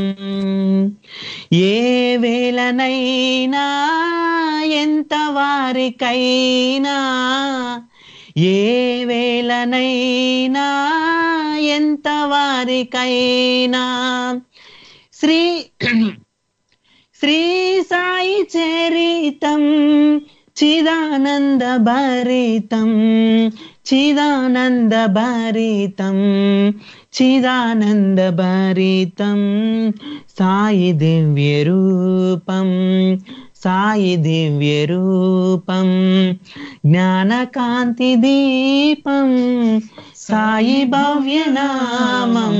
ఏ వేళనైనా ఎంత వారికైనా ఏ వేళనైనా ఎంత వారికైనా శ్రీ శ్రీ సాయి చరితం చిదానంద భరితం చిదానంద భరితం చిదానంద భరితం సాయి దివ్య రూపం సాయి దివ్య రూపం జ్ఞానకాంతి దీపం సాయి భవ్యనామం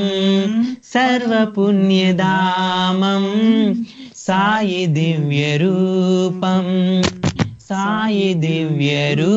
సర్వపుణ్యదామం సాయి దివ్య రూపం సాయి దివ్య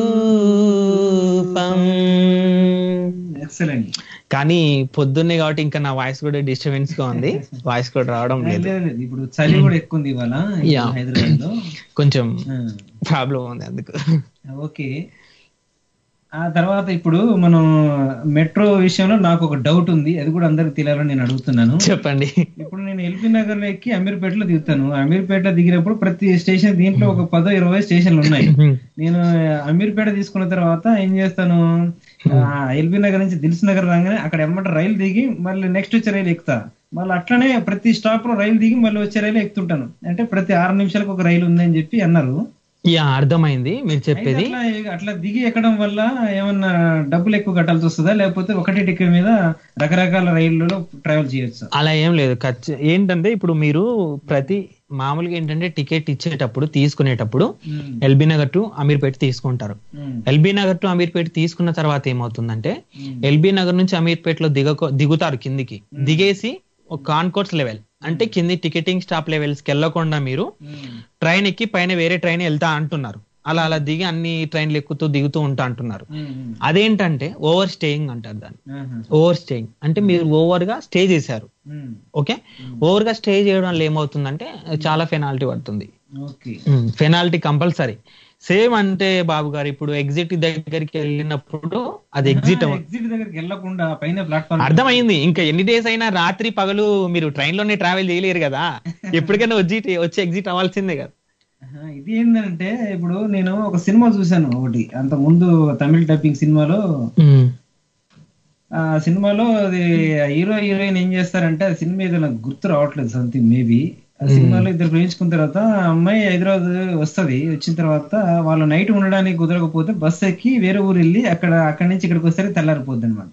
రూపం ఎక్సలెంట్ కానీ పొద్దున్నే కాబట్టి ఇంకా నా వాయిస్ కూడా డిస్టర్బెన్స్ గా ఉంది వాయిస్ కూడా రావడం లేదు ఇప్పుడు చలి కూడా ఎక్కువ ఉంది ఇవాళ Yeah. హైదరాబాద్ లో కొంచెం ప్రాబ్లం ఉంది అందుకు ఓకే ఆ తర్వాత ఇప్పుడు మనం మెట్రో విషయంలో నాకు ఒక డౌట్ ఉంది అది కూడా అందరికి తెలియాలని నేను అడుగుతున్నాను చెప్పండి ఇప్పుడు నేను ఎల్బీ నగర్ లో ఎక్కి అమీర్పేటలో దిగుతాను అమీర్పేటలో దిగినప్పుడు ప్రతి స్టేషన్ దీంట్లో ఒక పదో ఇరవై స్టేషన్లు ఉన్నాయి నేను అమీర్పేట తీసుకున్న తర్వాత ఏం చేస్తాను ఎల్బీ నగర్ నుంచి దిల్స్ నగర్ రాగానే అక్కడ ఎమ్మట రైలు దిగి మళ్ళీ నెక్స్ట్ వచ్చే రైలు ఎక్కుతా మళ్ళీ అట్లనే ప్రతి స్టాప్ లో రైలు దిగి మళ్ళీ వచ్చే రైలు ఎక్కుతుంటాను అంటే ప్రతి ఆరు నిమిషాలకు ఒక రైలు ఉందని చెప్పి అన్నారు యా అర్థమైంది మీరు అయితే చెప్పేది అట్లా అట్లా దిగి ఎక్కడం వల్ల ఏమన్నా డబ్బులు ఎక్కువ కట్టాల్సి వస్తుందా లేకపోతే ఒకటే టికెట్ మీద రకరకాల రైళ్లలో ట్రావెల్ చేయొచ్చు అలా ఏం లేదు ఖర్చు ఏంటంటే ఇప్పుడు మీరు ప్రతి మామూలుగా ఏంటంటే టికెట్ ఇచ్చేటప్పుడు తీసుకునేటప్పుడు ఎల్బీ నగర్ టు అమీర్పేట తీసుకుంటారు ఎల్బీ నగర్ టు అమీర్పేట తీసుకున్న తర్వాత ఏమవుతుందంటే ఎల్బీ నగర్ నుంచి అమీర్పేటలో దిగ దిగుతారు కిందికి దిగేసి ఒక కాన్కోర్స్ లెవెల్ అంటే కింది టికెటింగ్ స్టాప్ లెవెల్స్ కి వెళ్ళకుండా మీరు ట్రైన్ ఎక్కి పైన వేరే ట్రైన్ వెళ్తా అంటున్నారు అలా అలా దిగి అన్ని ట్రైన్లు ఎక్కుతూ దిగుతూ ఉంటా అంటున్నారు అదేంటంటే ఓవర్ స్టేయింగ్ అంటారు దాన్ని ఓవర్ స్టేయింగ్ అంటే మీరు ఓవర్ గా స్టే చేశారు ఓకే ఓవర్ గా స్టే చేయడం వల్ల ఏమవుతుందంటే చాలా పెనాల్టీ పడుతుంది ఓకే పెనాల్టీ కంపల్సరీ సేమ్ అంటే బాబు గారు ఇప్పుడు ఎగ్జిట్ దగ్గరికి వెళ్ళినప్పుడు అది ఎగ్జిట్ ఎగ్జిట్ దగ్గరికి వెళ్ళకుండా పైన ప్లాట్ఫామ్ అర్థమైంది ఇంకా ఎన్ని డేస్ అయినా రాత్రి పగలు మీరు ట్రైన్ లోనే ట్రావెల్ చేయలేరు కదా ఎప్పటికైనా వచ్చి వచ్చి ఎగ్జిట్ అవ్వాల్సిందే కదా ఇది ఏంటంటే ఇప్పుడు నేను ఒక సినిమా చూశాను ఒకటి అంత ముందు తమిళ డబ్బింగ్ సినిమాలో ఆ సినిమాలో అది హీరో హీరోయిన్ ఏం చేస్తారంటే ఆ సినిమా ఏదో నాకు గుర్తు రావట్లేదు సంథింగ్ మేబీ ఆ సినిమాలో ఇద్దరు ప్రేమించుకున్న తర్వాత ఆ అమ్మాయి హైదరాబాద్ వస్తది వచ్చిన తర్వాత వాళ్ళు నైట్ ఉండడానికి కుదరకపోతే బస్ ఎక్కి వేరే ఊరు వెళ్ళి అక్కడ అక్కడి నుంచి ఇక్కడికి వస్తే తెల్లారిపోద్ది అనమాట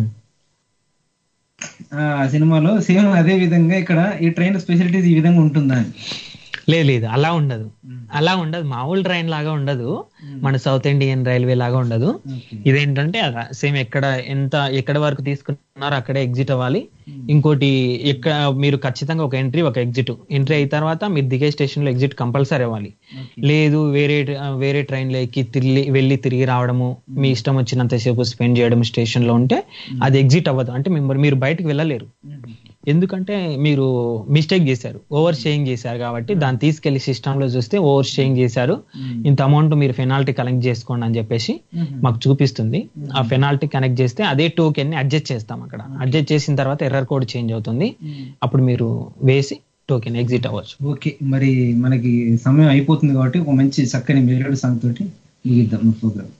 ఆ సినిమాలో సేమ్ అదే విధంగా ఇక్కడ ఈ ట్రైన్ స్పెషాలిటీస్ ఈ విధంగా ఉంటుందా అని లేదు లేదు అలా ఉండదు అలా ఉండదు మామూలు ట్రైన్ లాగా ఉండదు మన సౌత్ ఇండియన్ రైల్వే లాగా ఉండదు ఇదేంటంటే అలా సేమ్ ఎక్కడ ఎంత ఎక్కడ వరకు తీసుకున్నారో అక్కడే ఎగ్జిట్ అవ్వాలి ఇంకోటి ఎక్కడ మీరు ఖచ్చితంగా ఒక ఎంట్రీ ఒక ఎగ్జిట్ ఎంట్రీ అయిన తర్వాత మీరు దిగే స్టేషన్ లో ఎగ్జిట్ కంపల్సరీ అవ్వాలి లేదు వేరే వేరే ట్రైన్ లో ఎక్కి తిరిగి వెళ్ళి తిరిగి రావడము మీ ఇష్టం వచ్చినంతసేపు స్పెండ్ చేయడం స్టేషన్ లో ఉంటే అది ఎగ్జిట్ అవ్వదు అంటే మీరు మీరు బయటకు వెళ్ళలేరు ఎందుకంటే మీరు మిస్టేక్ చేశారు ఓవర్ స్టేయింగ్ చేశారు కాబట్టి దాన్ని తీసుకెళ్లి సిస్టమ్ లో చూస్తే ఓవర్ స్టేయింగ్ చేశారు ఇంత అమౌంట్ మీరు పెనాల్టీ కలెక్ట్ చేసుకోండి అని చెప్పేసి మాకు చూపిస్తుంది ఆ పెనాల్టీ కనెక్ట్ చేస్తే అదే టోకెన్ ని అడ్జస్ట్ చేస్తాం అక్కడ అడ్జస్ట్ చేసిన తర్వాత ఎర్రర్ కోడ్ చేంజ్ అవుతుంది అప్పుడు మీరు వేసి టోకెన్ ఎగ్జిట్ అవ్వచ్చు ఓకే మరి మనకి సమయం అయిపోతుంది కాబట్టి ఒక మంచి చక్కని మెలోడీ సాంగ్ తోటి ముగిద్దాం ప్రోగ్రామ్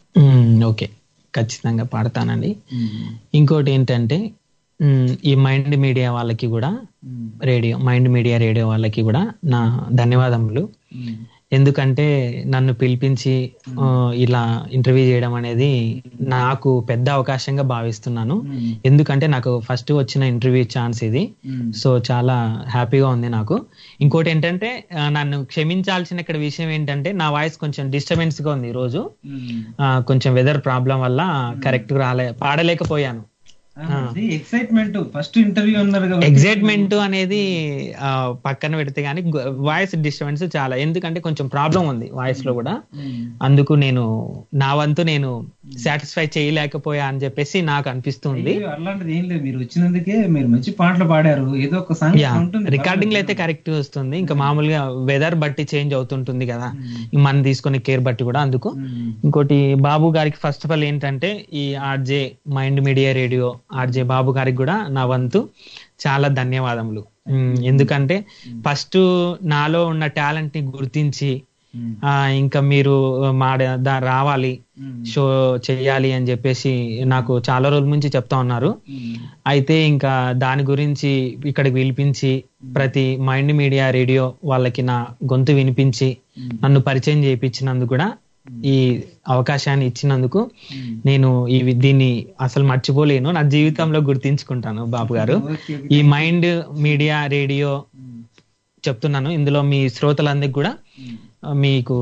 ఓకే ఖచ్చితంగా పాడతానండి ఇంకోటి ఏంటంటే మ్, ఈ మైండ్ మీడియా వాళ్ళకి కూడా రేడియో మైండ్ మీడియా రేడియో వాళ్ళకి కూడా నా ధన్యవాదములు ఎందుకంటే నన్ను పిలిపించి ఆ, ఇలా ఇంటర్వ్యూ చేయడం అనేది నాకు పెద్ద అవకాశంగా భావిస్తున్నాను ఎందుకంటే నాకు ఫస్ట్ వచ్చిన ఇంటర్వ్యూ ఛాన్స్ ఇది సో చాలా హ్యాపీగా ఉంది నాకు ఇంకోటి ఏంటంటే ఆ, నన్ను క్షమించాల్సిన ఇక్కడ విషయం ఏంటంటే నా వాయిస్ కొంచెం డిస్టర్బెన్స్ గా ఉంది ఈ రోజు ఆ, కొంచెం వెదర్ ప్రాబ్లం వల్ల కరెక్ట్ రాలే పాడలేకపోయాను ఎక్సైట్మెంట్ ఫస్ట్ ఇంటర్వ్యూ అన్నారు కాబట్టి ఎగ్జైట్మెంట్ అనేది ఆ, పక్కన పెడితే గానీ వాయిస్ డిస్టర్బెన్స్ చాలా ఎందుకంటే కొంచెం ప్రాబ్లం ఉంది వాయిస్ లో కూడా అందుకు నేను నా వంతు నేను సాటిస్ఫై చేయలేకపోయా అని చెప్పేసి నాకు అనిపిస్తుంది అయ్యో, అలాంటిది ఏం లేదు మీరు వచ్చినందుకే మీరు మంచి పాటలు పాడారు ఏదో ఒక సాంగ్ యా ఉంటుంది రికార్డింగ్ లో అయితే కరెక్ట్ వస్తుంది ఇంకా మామూలుగా వెదర్ బట్టి చేంజ్ అవుతుంటుంది కదా మనం తీసుకునే కేర్ బట్టి కూడా అందుకు ఇంకోటి బాబు గారికి ఫస్ట్ ఆఫ్ ఆల్ ఏంటంటే ఈ RJ Mind Media radio RJ Babu గారికి కూడా నా వంతు చాలా ధన్యవాదములు ఉమ్, ఎందుకంటే ఫస్ట్ నాలో ఉన్న టాలెంట్ ని గుర్తించి ఆ ఇంకా మీరు మా దా రావాలి షో చెయ్యాలి అని చెప్పేసి నాకు చాలా రోజుల నుంచి చెప్తా ఉన్నారు అయితే ఇంకా దాని గురించి ఇక్కడికి పిలిపించి ప్రతి మైండ్ మీడియా రేడియో వాళ్ళకి నా గొంతు వినిపించి నన్ను పరిచయం చేయించినందుకు కూడా ఈ అవకాశాన్ని ఇచ్చినందుకు నేను ఈ దీన్ని అసలు మర్చిపోలేను నా జీవితంలో గుర్తించుకుంటాను బాబు గారు ఈ మైండ్ మీడియా రేడియో చెప్తున్నాను ఇందులో మీ శ్రోతలందరికీ కూడా ఆ, మీకు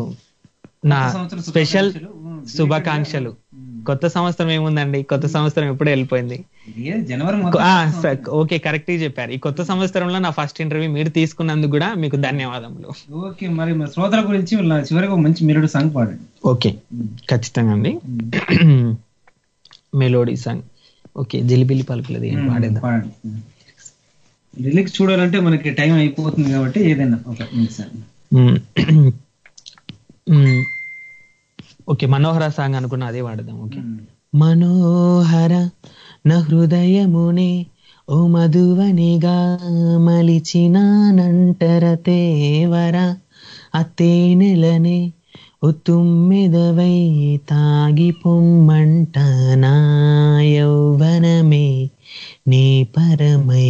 నా సంవత్సర స్పెషల్ శుభాకాంక్షలు. శుభాకాంక్షలు కొత్త సంవత్సరం ఏముందండి కొత్త సంవత్సరం ఎప్పుడే వెళ్ళిపోయింది ఏ జనవరి ఆ, మొదటి స- ఓకే కరెక్ట్ చెప్పారు ఈ కొత్త సంవత్సరంలో నా ఫస్ట్ ఇంటర్వ్యూ మీరు తీసుకున్నందుకు కూడా మీకు ధన్యవాదములు ఓకే మరి మా శ్రోతల గురించి వీళ్ళ చివరికి ఒక మంచి మెలోడీ సాంగ్ పాడండి ఓకే ఖచ్చితంగా అండి మెలోడీ సాంగ్ ఓకే జిలిబిలి పలుకులది ఏం పాడేద్దాం పాడండి లిరిక్స్ చూడాలంటే మనకి టైం అయిపోతుంది కాబట్టి ఏదైనా ఒక నిమిషం మ్మ్. మ్మ్. ఓకే మనోహర సాంగ్ అనుకున్న అదే వాడదాం ఓకే మనోహర నా హృదయమునే ఓ మధువనిగా మలిచినానంటర తేవర అత్తేనెలనే ఓ తుమ్మెదవై తాగి పొమ్మంట నా యౌవనమే నీ పరమై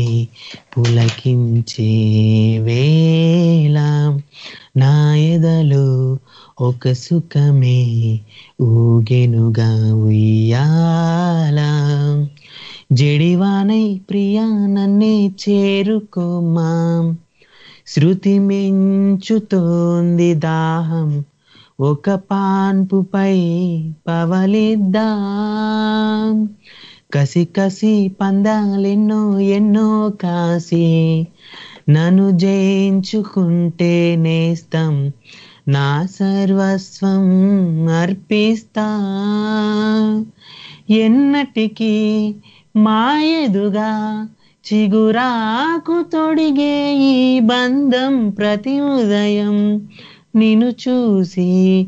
పులకించే వేళ నా ఎదలో ఒక సుఖమే ఊగెనుగా ఉయ్యాల జడివానై ప్రియా నన్నే చేరుకోమా శృతి మించుతోంది దాహం ఒక పాన్పుపై పవలిద్దాం కసి కసి పందాలెన్నో ఎన్నో కాసి నన్ను జయించుకుంటే నేస్తం నా సర్వస్వం అర్పిస్తా ఎన్నటికీ మాయదుగా చిగురాకు తొడిగే ఈ బంధం ప్రతి ఉదయం నిన్ను చూసి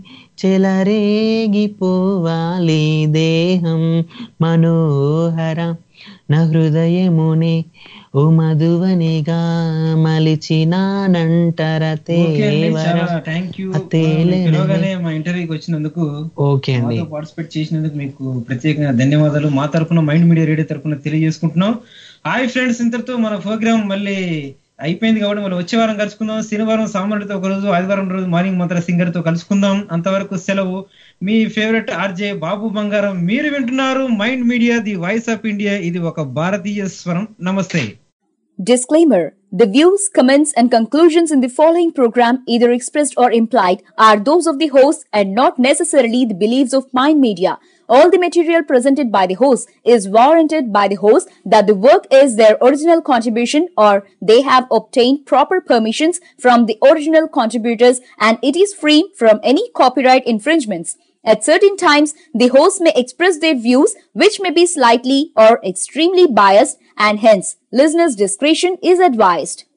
చెలరేగిపోవాలి దేహం మనోహర నా హృదయమునే ఓ మధువనిగా మలిచినానంటర ఓకే అండి, చాలా తేవర థ్యాంక్ యూ తేలే పిలవగానే మా ఇంటర్వ్యూకి వచ్చినందుకు ఓకే అండి మాతో పార్టిసిపేట్ చేసినందుకు మీకు ప్రత్యేకంగా ధన్యవాదాలు మా తరపున మైండ్ మీడియా రేడియో తరపున తెలియజేసుకుంటున్నాం హాయ్ ఫ్రెండ్స్ ఇంతటితో మన ప్రోగ్రామ్ మళ్ళీ అయిపోయింది కాబట్టి మళ్ళీ వచ్చే వారం కలుసుకుందాం శనివారం సామాన్యుడితో ఒక రోజు ఆదివారం రోజు మార్నింగ్ మంత్ర సింగర్ తో కలుసుకుందాం అంతవరకు సెలవు మీ ఫేవరెట్ ఆర్జే బాబు బంగారం మీరు వింటున్నారు Mind Media the voice of India ఇది ఒక భారతీయ స్వరం నమస్తే Disclaimer The views, comments, and conclusions in the following program, either expressed or implied, are those of the host and not necessarily the beliefs of Mind Media. All the material presented by the host is warranted by the host that the work is their original contribution or they have obtained proper permissions from the original contributors and it is free from any copyright infringements. At certain times, the host may express their views which may be slightly or extremely biased and hence listeners' discretion is advised.